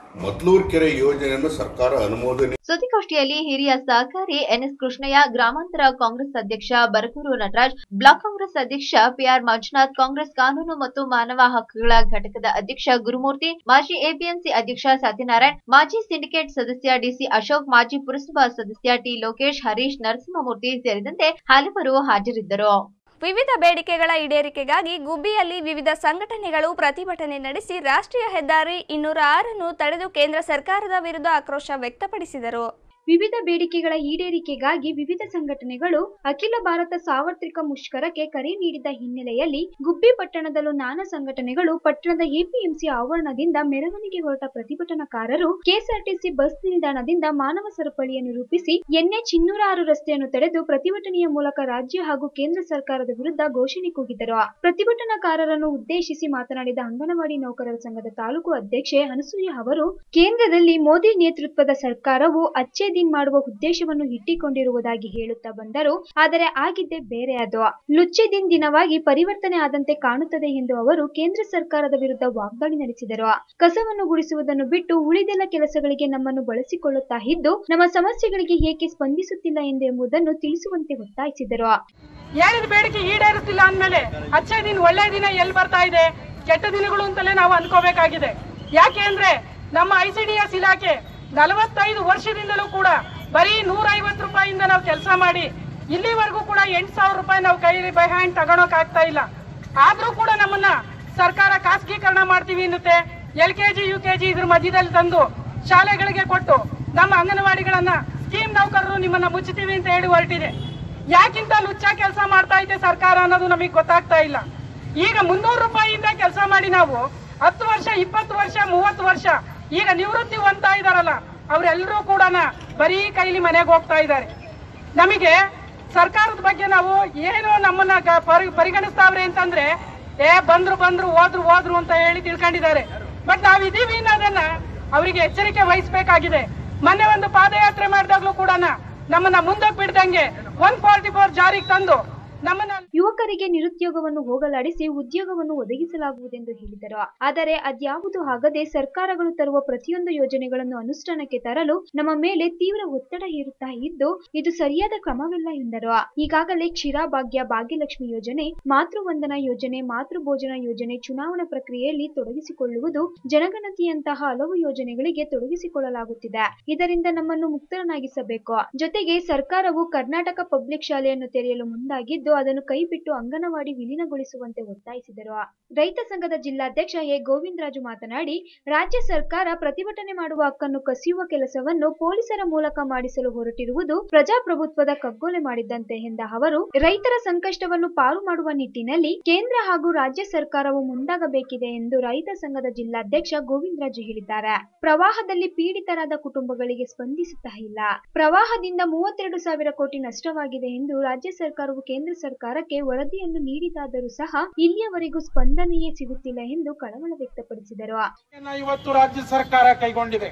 ಮದ್ಲೂರು ಕೆರೆ ಯೋಜನೆಯನ್ನು ಸರ್ಕಾರ ಅನುಮೋದನೆ ಸುದ್ದಿಗೋಷ್ಠಿಯಲ್ಲಿ ಹಿರಿಯ ಸಹಕಾರಿ ಎನ್ಎಸ್ ಕೃಷ್ಣಯ್ಯ ಗ್ರಾಮಾಂತರ ಕಾಂಗ್ರೆಸ್ ಅಧ್ಯಕ್ಷ ಬರಗೂರು ನಟರಾಜ್ ಬ್ಲಾಕ್ ಕಾಂಗ್ರೆಸ್ ಅಧ್ಯಕ್ಷ ಪಿಆರ್ ಮಂಜುನಾಥ್ ಕಾಂಗ್ರೆಸ್ ಕಾನೂನು ಮತ್ತು ಮಾನವ ಹಕ್ಕುಗಳ ಘಟಕದ ಅಧ್ಯಕ್ಷ ಗುರುಮೂರ್ತಿ ಮಾಜಿ ಎಪಿಎಂಸಿ ಅಧ್ಯಕ್ಷ ಸತ್ಯನಾರಾಯಣ್ ಮಾಜಿ ಸಿಂಡಿಕೇಟ್ ಸದಸ್ಯ ಡಿಸಿ ಅಶೋಕ್ ಮಾಜಿ ಪುರಸಭಾ ಸದಸ್ಯ ಟಿ ಲೋಕೇಶ್ ಹರೀಶ್ ನರಸಿಂಹಮೂರ್ತಿ ಸೇರಿದಂತೆ ಹಲವರು ಹಾಜರಿದ್ದರು ವಿವಿಧ ಬೇಡಿಕೆಗಳ ಈಡೇರಿಕೆಗಾಗಿ ಗುಬ್ಬಿಯಲ್ಲಿ ವಿವಿಧ ಸಂಘಟನೆಗಳು ಪ್ರತಿಭಟನೆ ನಡೆಸಿ ರಾಷ್ಟ್ರೀಯ ಹೆದ್ದಾರಿ ಇನ್ನೂರ ಆರನ್ನು ತಡೆದು ಕೇಂದ್ರ ಸರ್ಕಾರದ ವಿರುದ್ಧ ಆಕ್ರೋಶ ವ್ಯಕ್ತಪಡಿಸಿದರು ವಿವಿಧ ಬೇಡಿಕೆಗಳ ಈಡೇರಿಕೆಗಾಗಿ ವಿವಿಧ ಸಂಘಟನೆಗಳು ಅಖಿಲ ಭಾರತ ಸಾರ್ವತ್ರಿಕ ಮುಷ್ಕರಕ್ಕೆ ಕರೆ ನೀಡಿದ ಹಿನ್ನೆಲೆಯಲ್ಲಿ ಗುಬ್ಬಿ ಪಟ್ಟಣದಲ್ಲೂ ನಾನಾ ಸಂಘಟನೆಗಳು ಪಟ್ಟಣದ ಎಪಿಎಂಸಿ ಆವರಣದಿಂದ ಮೆರವಣಿಗೆ ಹೊರಟ ಪ್ರತಿಭಟನಾಕಾರರು ಕೆಎಸ್ಆರ್ಟಿಸಿ ಬಸ್ ನಿಲ್ದಾಣದಿಂದ ಮಾನವ ಸರಪಳಿಯನ್ನು ರೂಪಿಸಿ ಎನ್ಎಚ್ ಇನ್ನೂರ ಆರು ರಸ್ತೆಯನ್ನು ತಡೆದು ಪ್ರತಿಭಟನೆಯ ಮೂಲಕ ರಾಜ್ಯ ಹಾಗೂ ಕೇಂದ್ರ ಸರ್ಕಾರದ ವಿರುದ್ಧ ಘೋಷಣೆ ಕೂಗಿದರು ಪ್ರತಿಭಟನಾಕಾರರನ್ನು ಉದ್ದೇಶಿಸಿ ಮಾತನಾಡಿದ ಅಂಗನವಾಡಿ ನೌಕರರ ಸಂಘದ ತಾಲೂಕು ಅಧ್ಯಕ್ಷೆ ಅನಸೂಯ ಅವರು ಕೇಂದ್ರದಲ್ಲಿ ಮೋದಿ ನೇತೃತ್ವದ ಸರ್ಕಾರವು ಅಚ್ಚೇ ದಿನ್ ಮಾಡುವ ಉದ್ದೇಶವನ್ನು ಇಟ್ಟಿಕೊಂಡಿರುವುದಾಗಿ ಹೇಳುತ್ತಾ ಬಂದರು ಆದರೆ ಆಗಿದ್ದೇ ಬೇರೆ ಅದು ಲುಚ್ಚೆ ದಿನ್ ದಿನವಾಗಿ ಪರಿವರ್ತನೆ ಆದಂತೆ ಕಾಣುತ್ತದೆ ಎಂದು ಅವರು ಕೇಂದ್ರ ಸರ್ಕಾರದ ವಿರುದ್ಧ ವಾಗ್ದಾಳಿ ನಡೆಸಿದರು ಕಸವನ್ನು ಗುಡಿಸುವುದನ್ನು ಬಿಟ್ಟು ಉಳಿದೆಲ್ಲ ಕೆಲಸಗಳಿಗೆ ನಮ್ಮನ್ನು ಬಳಸಿಕೊಳ್ಳುತ್ತಾ ಇದ್ದು ನಮ್ಮ ಸಮಸ್ಯೆಗಳಿಗೆ ಏಕೆ ಸ್ಪಂದಿಸುತ್ತಿಲ್ಲ ಎಂದು ಎಂಬುದನ್ನು ತಿಳಿಸುವಂತೆ ಒತ್ತಾಯಿಸಿದರು ಹೇಳಿದ ಬೇಡಿಕೆ ಈಡೇರಿಸ್ತಿಲ್ಲ ಅಂದ್ಮೇಲೆ ಅಚ್ಚೇ ದಿನ ಒಳ್ಳೆ ದಿನ ಎಲ್ಲಿ ಬರ್ತಾ ಇದೆ ಕೆಟ್ಟ ದಿನಗಳು ಅಂತಲೇ ನಾವು ಅನ್ಕೋಬೇಕಾಗಿದೆ ಯಾಕೆ ಅಂದ್ರೆ ನಮ್ಮ ಐ ಸಿ ಡಿ ಎಸ್ ಇಲಾಖೆ ನಲವತ್ತೈದು ವರ್ಷದಿಂದಲೂ ಕೂಡ ಬರೀ ನೂರ ಐವತ್ತು ರೂಪಾಯಿಂದ ನಾವು ಕೆಲಸ ಮಾಡಿ ಇಲ್ಲಿವರೆಗೂ ಕೂಡ ಎಂಟು ಸಾವಿರ ರೂಪಾಯಿ ನಾವು ಕೈಲಿ ಬೈ ಹ್ಯಾಂಡ್ ತಗೊಳಕ್ ಆಗ್ತಾ ಇಲ್ಲ ಆದ್ರೂ ಕೂಡ ನಮ್ಮನ್ನ ಸರ್ಕಾರ ಖಾಸಗೀಕರಣ ಮಾಡ್ತೀವಿ ಅನ್ನುತ್ತೆ L K G U K G ಇದ್ರ ಮಧ್ಯದಲ್ಲಿ ತಂದು ಶಾಲೆಗಳಿಗೆ ಕೊಟ್ಟು ನಮ್ಮ ಅಂಗನವಾಡಿಗಳನ್ನ ಸ್ಕೀಮ್ ನೌಕರರು ನಿಮ್ಮನ್ನ ಮುಚ್ಚುತ್ತೀವಿ ಅಂತ ಹೇಳಿ ಹೊರಟಿದೆ ಯಾಕಿಂತ ಲುಚ್ಚ ಕೆಲಸ ಮಾಡ್ತಾ ಇದೆ ಸರ್ಕಾರ ಅನ್ನೋದು ನಮಗೆ ಗೊತ್ತಾಗ್ತಾ ಇಲ್ಲ ಈಗ ಮುನ್ನೂರು ರೂಪಾಯಿಯಿಂದ ಕೆಲಸ ಮಾಡಿ ನಾವು ಹತ್ತು ವರ್ಷ ಇಪ್ಪತ್ತು ವರ್ಷ ಮೂವತ್ತು ವರ್ಷ ಈಗ ನಿವೃತ್ತಿ ಹೊಂದ್ತಾ ಇದಾರಲ್ಲ ಅವರೆಲ್ಲರೂ ಕೂಡ ಬರೀ ಕೈಲಿ ಮನೆಗೆ ಹೋಗ್ತಾ ಇದ್ದಾರೆ ನಮಗೆ ಸರ್ಕಾರದ ಬಗ್ಗೆ ನಾವು ಏನು ನಮ್ಮನ್ನ ಗ- ಪರಿ- ಪರಿಗಣಿಸ್ತಾವ್ರೆ ಅಂತಂದ್ರೆ ಏ ಬಂದ್ರು ಬಂದ್ರು ಹೋದ್ರು ಹೋದ್ರು ಅಂತ ಹೇಳಿ ತಿಳ್ಕೊಂಡಿದ್ದಾರೆ ಬಟ್ ನಾವ್ ಇದೀವಿ ಅನ್ನೋದನ್ನ ಅವರಿಗೆ ಎಚ್ಚರಿಕೆ ವಹಿಸಬೇಕಾಗಿದೆ ಮೊನ್ನೆ ಒಂದು ಪಾದಯಾತ್ರೆ ಮಾಡಿದಾಗ್ಲೂ ಕೂಡ ನಮ್ಮನ್ನ ಮುಂದಕ್ಕೆ ಬಿಡ್ದಂಗೆ ಒನ್ ಫಾರ್ಟಿ ಫೋರ್ ಜಾರಿಗೆ ತಂದು ನಮ್ಮನ್ನ ಯುವಕರಿಗೆ ನಿರುದ್ಯೋಗವನ್ನು ಹೋಗಲಾಡಿಸಿ ಉದ್ಯೋಗವನ್ನು ಒದಗಿಸಲಾಗುವುದೆಂದು ಹೇಳಿದರು ಆದರೆ ಅದ್ಯಾವುದು ಆಗದೆ ಸರ್ಕಾರಗಳು ತರುವ ಪ್ರತಿಯೊಂದು ಯೋಜನೆಗಳನ್ನು ಅನುಷ್ಠಾನಕ್ಕೆ ತರಲು ನಮ್ಮ ಮೇಲೆ ತೀವ್ರ ಒತ್ತಡ ಹೇರುತ್ತಾ ಇದ್ದು ಇದು ಸರಿಯಾದ ಕ್ರಮವಲ್ಲ ಎಂದರು ಈಗಾಗಲೇ ಕ್ಷೀರಾಭಾಗ್ಯ ಭಾಗ್ಯಲಕ್ಷ್ಮಿ ಯೋಜನೆ ಮಾತೃವಂದನಾ ಯೋಜನೆ ಮಾತೃ ಭೋಜನ ಯೋಜನೆ ಚುನಾವಣಾ ಪ್ರಕ್ರಿಯೆಯಲ್ಲಿ ತೊಡಗಿಸಿಕೊಳ್ಳುವುದು ಜನಗಣತಿಯಂತಹ ಹಲವು ಯೋಜನೆಗಳಿಗೆ ತೊಡಗಿಸಿಕೊಳ್ಳಲಾಗುತ್ತಿದೆ ಇದರಿಂದ ನಮ್ಮನ್ನು ಮುಕ್ತರನ್ನಾಗಿಸಬೇಕು ಜೊತೆಗೆ ಸರ್ಕಾರವು ಕರ್ನಾಟಕ ಪಬ್ಲಿಕ್ ಶಾಲೆಯನ್ನು ತೆರೆಯಲು ಮುಂದಾಗಿದ್ದು ಅದನ್ನು ಕೈಬಿಟ್ಟು ಅಂಗನವಾಡಿ ವಿಲೀನಗೊಳಿಸುವಂತೆ ಒತ್ತಾಯಿಸಿದರು ರೈತ ಸಂಘದ ಜಿಲ್ಲಾಧ್ಯಕ್ಷ ಎ ಗೋವಿಂದರಾಜು ಮಾತನಾಡಿ ರಾಜ್ಯ ಸರ್ಕಾರ ಪ್ರತಿಭಟನೆ ಮಾಡುವ ಹಕ್ಕನ್ನು ಕಸಿಯುವ ಕೆಲಸವನ್ನು ಪೊಲೀಸರ ಮೂಲಕ ಮಾಡಿಸಲು ಹೊರಟಿರುವುದು ಪ್ರಜಾಪ್ರಭುತ್ವದ ಕಗ್ಗೊಲೆ ಮಾಡಿದ್ದಂತೆ ಎಂದ ಅವರು ರೈತರ ಸಂಕಷ್ಟವನ್ನು ಪಾರು ಮಾಡುವ ನಿಟ್ಟಿನಲ್ಲಿ ಕೇಂದ್ರ ಹಾಗೂ ರಾಜ್ಯ ಸರ್ಕಾರವು ಮುಂದಾಗಬೇಕಿದೆ ಎಂದು ರೈತ ಸಂಘದ ಜಿಲ್ಲಾಧ್ಯಕ್ಷ ಗೋವಿಂದರಾಜು ಹೇಳಿದ್ದಾರೆ ಪ್ರವಾಹದಲ್ಲಿ ಪೀಡಿತರಾದ ಕುಟುಂಬಗಳಿಗೆ ಸ್ಪಂದಿಸುತ್ತಾ ಇಲ್ಲ ಪ್ರವಾಹದಿಂದ ಮೂವತ್ತೆರಡು ಸಾವಿರ ಕೋಟಿ ನಷ್ಟವಾಗಿದೆ ಎಂದು ರಾಜ್ಯ ಸರ್ಕಾರವು ಕೇಂದ್ರ ಸರ್ಕಾರಕ್ಕೆ ವರದಿಯನ್ನು ನೀಡಿದಾದರೂ ಸಹ ಇಲ್ಲಿಯವರೆಗೂ ಸ್ಪಂದನೆಯೇ ಸಿಗುತ್ತಿಲ್ಲ ಎಂದು ಕಳವಳ ವ್ಯಕ್ತಪಡಿಸಿದರು ಇವತ್ತು ರಾಜ್ಯ ಸರ್ಕಾರ ಕೈಗೊಂಡಿದೆ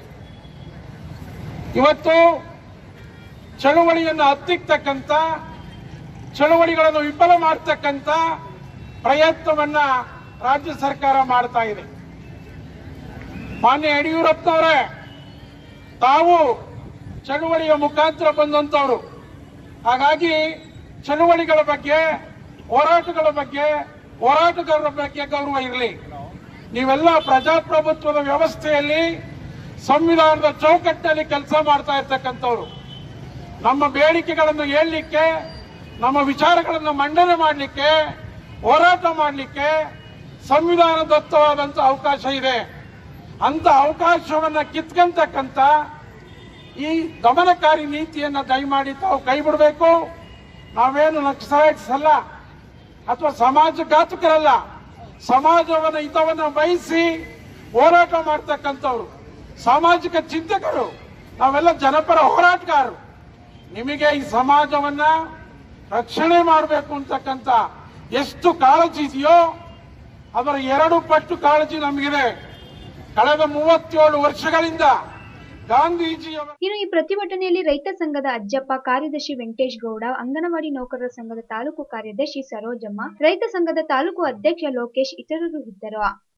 ಇವತ್ತು ಚಳುವಳಿಯನ್ನು ಹತ್ತಿಕ್ಕತಕ್ಕಂತ ಚಳುವಳಿಗಳನ್ನು ವಿಫಲ ಮಾಡತಕ್ಕಂತ ಪ್ರಯತ್ನವನ್ನ ರಾಜ್ಯ ಸರ್ಕಾರ ಮಾಡ್ತಾ ಇದೆ ಮಾನ್ಯ ಯಡಿಯೂರಪ್ಪನವರೇ ತಾವು ಚಳುವಳಿಯ ಮುಖಾಂತರ ಬಂದಂತವರು ಹಾಗಾಗಿ ಚಳುವಳಿಗಳ ಬಗ್ಗೆ ಹೋರಾಟಗಳ ಬಗ್ಗೆ ಹೋರಾಟಗಾರರ ಬಗ್ಗೆ ಗೌರವ ಇರಲಿ ನೀವೆಲ್ಲ ಪ್ರಜಾಪ್ರಭುತ್ವದ ವ್ಯವಸ್ಥೆಯಲ್ಲಿ ಸಂವಿಧಾನದ ಚೌಕಟ್ಟಿನಲ್ಲಿ ಕೆಲಸ ಮಾಡ್ತಾ ಇರ್ತಕ್ಕಂಥವ್ರು ನಮ್ಮ ಬೇಡಿಕೆಗಳನ್ನು ಹೇಳಲಿಕ್ಕೆ ನಮ್ಮ ವಿಚಾರಗಳನ್ನು ಮಂಡನೆ ಮಾಡಲಿಕ್ಕೆ ಹೋರಾಟ ಮಾಡಲಿಕ್ಕೆ ಸಂವಿಧಾನದತ್ತವಾದಂಥ ಅವಕಾಶ ಇದೆ ಅಂತ ಅವಕಾಶವನ್ನ ಕಿತ್ಕೊಂತಕ್ಕಂಥ ಈ ದಮನಕಾರಿ ನೀತಿಯನ್ನ ದಯಮಾಡಿ ತಾವು ಕೈ ಬಿಡಬೇಕು ನಾವೇನು ನಕ್ಸಲೈಟ್ಸ್ ಅಲ್ಲ ಅಥವಾ ಸಮಾಜಘಾತಕರಲ್ಲ ಸಮಾಜವನ್ನ ಹಿತವನ್ನ ಬಯಸಿ ಹೋರಾಟ ಮಾಡ್ತಕ್ಕಂಥವ್ರು ಸಾಮಾಜಿಕ ಚಿಂತಕರು ನಾವೆಲ್ಲ ಜನಪರ ಹೋರಾಟಗಾರರು ನಿಮಗೆ ಈ ಸಮಾಜವನ್ನ ರಕ್ಷಣೆ ಮಾಡಬೇಕು ಅಂತಕ್ಕಂಥ ಎಷ್ಟು ಕಾಳಜಿ ಇದೆಯೋ ಅದರ ಎರಡು ಪಟ್ಟು ಕಾಳಜಿ ನಮಗಿದೆ ಕಳೆದ ಮೂವತ್ತೇಳು ವರ್ಷಗಳಿಂದ ಗಾಂಧೀಜಿಯವರ ಇನ್ನು ಈ ಪ್ರತಿಭಟನೆಯಲ್ಲಿ ರೈತ ಸಂಘದ ಅಜ್ಜಪ್ಪ ಕಾರ್ಯದರ್ಶಿ ವೆಂಕಟೇಶ್ ಗೌಡ ಅಂಗನವಾಡಿ ನೌಕರರ ಸಂಘದ ತಾಲೂಕು ಕಾರ್ಯದರ್ಶಿ ಸರೋಜಮ್ಮ ರೈತ ಸಂಘದ ತಾಲೂಕು ಅಧ್ಯಕ್ಷ ಲೋಕೇಶ್ ಇತರರು ಇದ್ದರು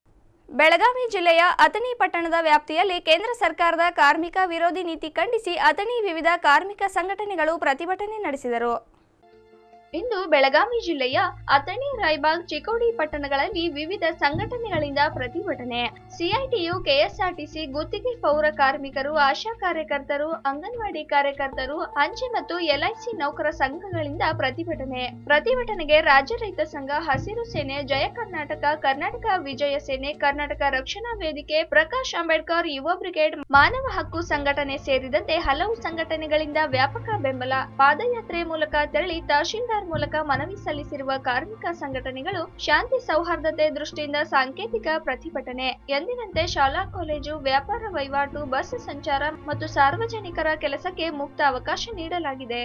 ಬೆಳಗಾವಿ ಜಿಲ್ಲೆಯ ಅಥಣಿ ಪಟ್ಟಣದ ವ್ಯಾಪ್ತಿಯಲ್ಲಿ ಕೇಂದ್ರ ಸರ್ಕಾರದ ಕಾರ್ಮಿಕ ವಿರೋಧಿ ನೀತಿ ಖಂಡಿಸಿ ಅಥಣಿ ವಿವಿಧ ಕಾರ್ಮಿಕ ಸಂಘಟನೆಗಳು ಪ್ರತಿಭಟನೆ ನಡೆಸಿದರು ಇಂದು ಬೆಳಗಾವಿ ಜಿಲ್ಲೆಯ ಅಥಣಿ ರಾಯಬಾಗ್ ಚಿಕ್ಕೋಡಿ ಪಟ್ಟಣಗಳಲ್ಲಿ ವಿವಿಧ ಸಂಘಟನೆಗಳಿಂದ ಪ್ರತಿಭಟನೆ ಸಿಐಟಿಯು ಕೆಎಸ್ಆರ್ಟಿಸಿ ಗುತ್ತಿಗೆ ಪೌರ ಕಾರ್ಮಿಕರು ಆಶಾ ಕಾರ್ಯಕರ್ತರು ಅಂಗನವಾಡಿ ಕಾರ್ಯಕರ್ತರು ಅಂಚೆ ಮತ್ತು ಎಲ್ಐಸಿ ನೌಕರ ಸಂಘಗಳಿಂದ ಪ್ರತಿಭಟನೆ ಪ್ರತಿಭಟನೆಗೆ ರಾಜ್ಯ ರೈತ ಸಂಘ ಹಸಿರು ಸೇನೆ ಜಯ ಕರ್ನಾಟಕ ಕರ್ನಾಟಕ ವಿಜಯ ಸೇನೆ ಕರ್ನಾಟಕ ರಕ್ಷಣಾ ವೇದಿಕೆ ಪ್ರಕಾಶ್ ಅಂಬೇಡ್ಕರ್ ಯುವ ಬ್ರಿಗೇಡ್ ಮಾನವ ಹಕ್ಕು ಸಂಘಟನೆ ಸೇರಿದಂತೆ ಹಲವು ಸಂಘಟನೆಗಳಿಂದ ವ್ಯಾಪಕ ಬೆಂಬಲ ಪಾದಯಾತ್ರೆ ಮೂಲಕ ತೆರಳಿ ತಹಶೀಲ್ದಾರ್ ಮೂಲಕ ಮನವಿ ಸಲ್ಲಿಸಿರುವ ಕಾರ್ಮಿಕ ಸಂಘಟನೆಗಳು ಶಾಂತಿ ಸೌಹಾರ್ದತೆ ದೃಷ್ಟಿಯಿಂದ ಸಾಂಕೇತಿಕ ಪ್ರತಿಭಟನೆ ಎಂದಿನಂತೆ ಶಾಲಾ ಕಾಲೇಜು ವ್ಯಾಪಾರ ವಹಿವಾಟು ಬಸ್ ಸಂಚಾರ ಮತ್ತು ಸಾರ್ವಜನಿಕರ ಕೆಲಸಕ್ಕೆ ಮುಕ್ತ ಅವಕಾಶ ನೀಡಲಾಗಿದೆ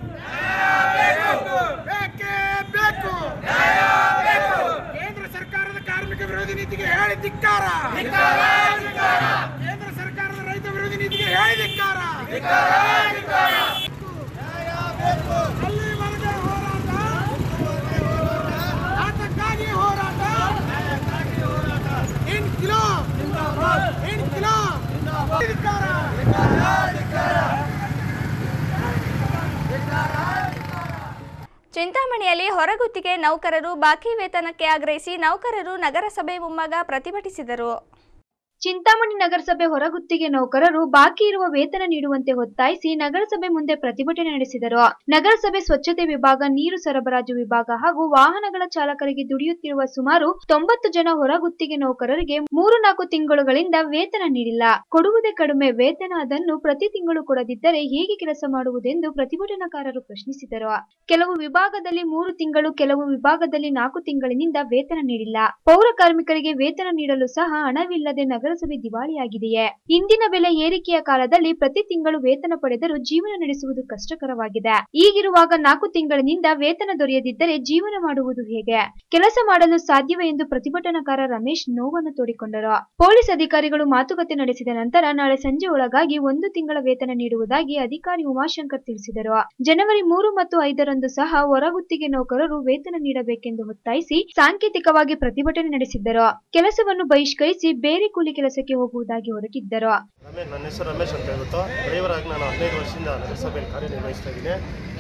ಕೇಂದ್ರ ಸರ್ಕಾರದ ಕಾರ್ಮಿಕ ವಿರೋಧಿ ನೀತಿಗೆ ಹೇಳಿ ಧಿಕ್ಕಾರ ಕೇಂದ್ರ ಸರ್ಕಾರದ ರೈತ ವಿರೋಧಿ ನೀತಿಗೆ ಹೇಳಿ ಧಿಕ್ಕಾರ ಅಲ್ಲಿವರೆಗೆ ಹೋರಾಟ ಅದಕ್ಕಾಗಿ ಹೋರಾಟ ಇನ್ ಕಿಲೋ ಇನ್ ಕಿಲೋ ಧಿಕ್ಕಾರ ಚಿಂತಾಮಣಿಯಲ್ಲಿ ಹೊರಗುತ್ತಿಗೆ ನೌಕರರು ಬಾಕಿ ವೇತನಕ್ಕೆ ಆಗ್ರಹಿಸಿ ನೌಕರರು ನಗರಸಭೆ ಮುಂಭಾಗ ಪ್ರತಿಭಟಿಸಿದರು ಚಿಂತಾಮಣಿ ನಗರಸಭೆ ಹೊರಗುತ್ತಿಗೆ ನೌಕರರು ಬಾಕಿ ಇರುವ ವೇತನ ನೀಡುವಂತೆ ಒತ್ತಾಯಿಸಿ ನಗರಸಭೆ ಮುಂದೆ ಪ್ರತಿಭಟನೆ ನಡೆಸಿದರು ನಗರಸಭೆ ಸ್ವಚ್ಛತೆ ವಿಭಾಗ ನೀರು ಸರಬರಾಜು ವಿಭಾಗ ಹಾಗೂ ವಾಹನಗಳ ಚಾಲಕರಿಗೆ ದುಡಿಯುತ್ತಿರುವ ಸುಮಾರು ತೊಂಬತ್ತು ಜನ ಹೊರಗುತ್ತಿಗೆ ನೌಕರರಿಗೆ ಮೂರು ನಾಲ್ಕು ತಿಂಗಳುಗಳಿಂದ ವೇತನ ನೀಡಿಲ್ಲ ಕೊಡುವುದೇ ಕಡಿಮೆ ವೇತನ ಅದನ್ನು ಪ್ರತಿ ತಿಂಗಳು ಕೊಡದಿದ್ದರೆ ಹೇಗೆ ಕೆಲಸ ಮಾಡುವುದೆಂದು ಪ್ರತಿಭಟನಾಕಾರರು ಪ್ರಶ್ನಿಸಿದರು ಕೆಲವು ವಿಭಾಗದಲ್ಲಿ ಮೂರು ತಿಂಗಳು ಕೆಲವು ವಿಭಾಗದಲ್ಲಿ ನಾಲ್ಕು ತಿಂಗಳಿನಿಂದ ವೇತನ ನೀಡಿಲ್ಲ ಪೌರ ಕಾರ್ಮಿಕರಿಗೆ ವೇತನ ನೀಡಲು ಸಹ ಹಣವಿಲ್ಲದೆ ನಗರಸಭೆ ದಿವಾಳಿಯಾಗಿದೆಯೇ ಇಂದಿನ ಬೆಲೆ ಏರಿಕೆಯ ಕಾಲದಲ್ಲಿ ಪ್ರತಿ ತಿಂಗಳು ವೇತನ ಪಡೆದರೂ ಜೀವನ ನಡೆಸುವುದು ಕಷ್ಟಕರವಾಗಿದೆ ಈಗಿರುವಾಗ ನಾಲ್ಕು ತಿಂಗಳಿನಿಂದ ವೇತನ ದೊರೆಯದಿದ್ದರೆ ಜೀವನ ಮಾಡುವುದು ಹೇಗೆ ಕೆಲಸ ಮಾಡಲು ಸಾಧ್ಯವೇ ಎಂದು ಪ್ರತಿಭಟನಾಕಾರ ರಮೇಶ್ ನೋವನ್ನು ತೋಡಿಕೊಂಡರು ಪೊಲೀಸ್ ಅಧಿಕಾರಿಗಳು ಮಾತುಕತೆ ನಡೆಸಿದ ನಂತರ ನಾಳೆ ಸಂಜೆ ಒಳಗಾಗಿ ಒಂದು ತಿಂಗಳ ವೇತನ ನೀಡುವುದಾಗಿ ಅಧಿಕಾರಿ ಉಮಾಶಂಕರ್ ತಿಳಿಸಿದರು ಜನವರಿ ಮೂರು ಮತ್ತು ಐದರಂದು ಸಹ ಹೊರಗುತ್ತಿಗೆ ನೌಕರರು ವೇತನ ನೀಡಬೇಕೆಂದು ಒತ್ತಾಯಿಸಿ ಸಾಂಕೇತಿಕವಾಗಿ ಪ್ರತಿಭಟನೆ ನಡೆಸಿದ್ದರು ಕೆಲಸವನ್ನು ಬಹಿಷ್ಕರಿಸಿ ಬೇರೆ ಕೂಲಿ ಕೆಲಸಕ್ಕೆ ಹೋಗುವುದಾಗಿ ಹೊರಟಿದ್ದರು ರಮೇಶ್ ನನ್ನ ಹೆಸರು ರಮೇಶ್ ಅಂತ ಹೇಳ್ಬಿಟ್ಟು ಡ್ರೈವರ್ ಆಗಿ ನಾನು ಹದಿನೈದು ವರ್ಷದಿಂದ ನಗರಸಭೆಯಲ್ಲಿ ಕಾರ್ಯನಿರ್ವಹಿಸ್ತಾ ಇದ್ದೀನಿ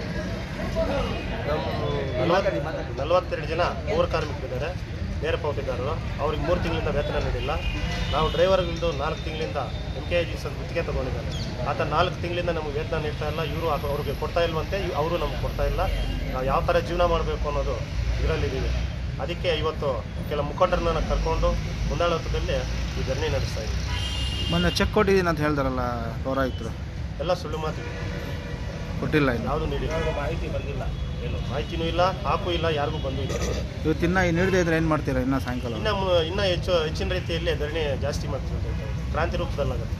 ನಮ್ಮ ನಲವತ್ತು ನಲವತ್ತೆರಡು ಜನ ಪೌರ ಕಾರ್ಮಿಕರಿದ್ದಾರೆ ನೇರ ಪಾವತಿದಾರರು ಅವ್ರಿಗೆ ಮೂರು ತಿಂಗಳಿಂದ ವೇತನ ನೀಡಿಲ್ಲ ನಾವು ಡ್ರೈವರ್ಗಳದ್ದು ನಾಲ್ಕು ತಿಂಗಳಿಂದ M K I G sir ಗುತ್ತಿಗೆ ತೊಗೊಂಡಿದ್ದಾರೆ ಆತ ನಾಲ್ಕು ತಿಂಗಳಿಂದ ನಮಗೆ ವೇತನ ನೀಡ್ತಾ ಇಲ್ಲ ಇವರು ಅವ್ರಿಗೆ ಕೊಡ್ತಾ ಇಲ್ವಂತೆ ಅವರು ನಮ್ಗೆ ಕೊಡ್ತಾ ಇಲ್ಲ ನಾವು ಯಾವ ಥರ ಜೀವನ ಮಾಡಬೇಕು ಅನ್ನೋದು ಇದರಲ್ಲಿದ್ದೀವಿ ಅದಕ್ಕೆ ಇವತ್ತು ಕೆಲ ಮುಖಂಡರನ್ನ ಕರ್ಕೊಂಡು ಮುಂದಾಳತ್ವದಲ್ಲಿ ಈ ಧರಣಿ ನಡೆಸ್ತಾ ಇದ್ದೀವಿ ಮೊನ್ನೆ ಚೆಕ್ ಕೊಟ್ಟಿದ್ದೀನಿ ಅಂತ ಹೇಳ್ತಾರಲ್ಲ ಪೌರಾಯುಕ್ತರು ಎಲ್ಲ ಸುಳ್ಳು ಮಾತು ಕೊಟ್ಟಿಲ್ಲ ಇನ್ನು ಯಾವುದು ನೀಡಿಲ್ಲ ಮಾಹಿತಿ ಬಂದಿಲ್ಲ ಏನು ಮಾಹಿತಿನೂ ಇಲ್ಲ ಹಾಕು ಇಲ್ಲ ಯಾರಿಗೂ ಬಂದೂ ಇಲ್ಲ ಇವತ್ತು ಇನ್ನ ಈ ನೀಡದೇ ಇದ್ರೆ ಏನು ಮಾಡ್ತೀರಾ ಇನ್ನ ಸಾಯಂಕಾಲ ಇನ್ನು ಮು- ಇನ್ನು ಹೆಚ್ಚು ಹೆಚ್ಚಿನ ರೀತಿಯಲ್ಲಿ ಧರಣಿ ಜಾಸ್ತಿ ಮಾಡ್ತೀವಿ ಅಂತ ಹೇಳ್ತಾ ಇದ್ದೀವಿ. ಕ್ರಾಂತಿ ರೂಪದಲ್ಲಾಗುತ್ತೆ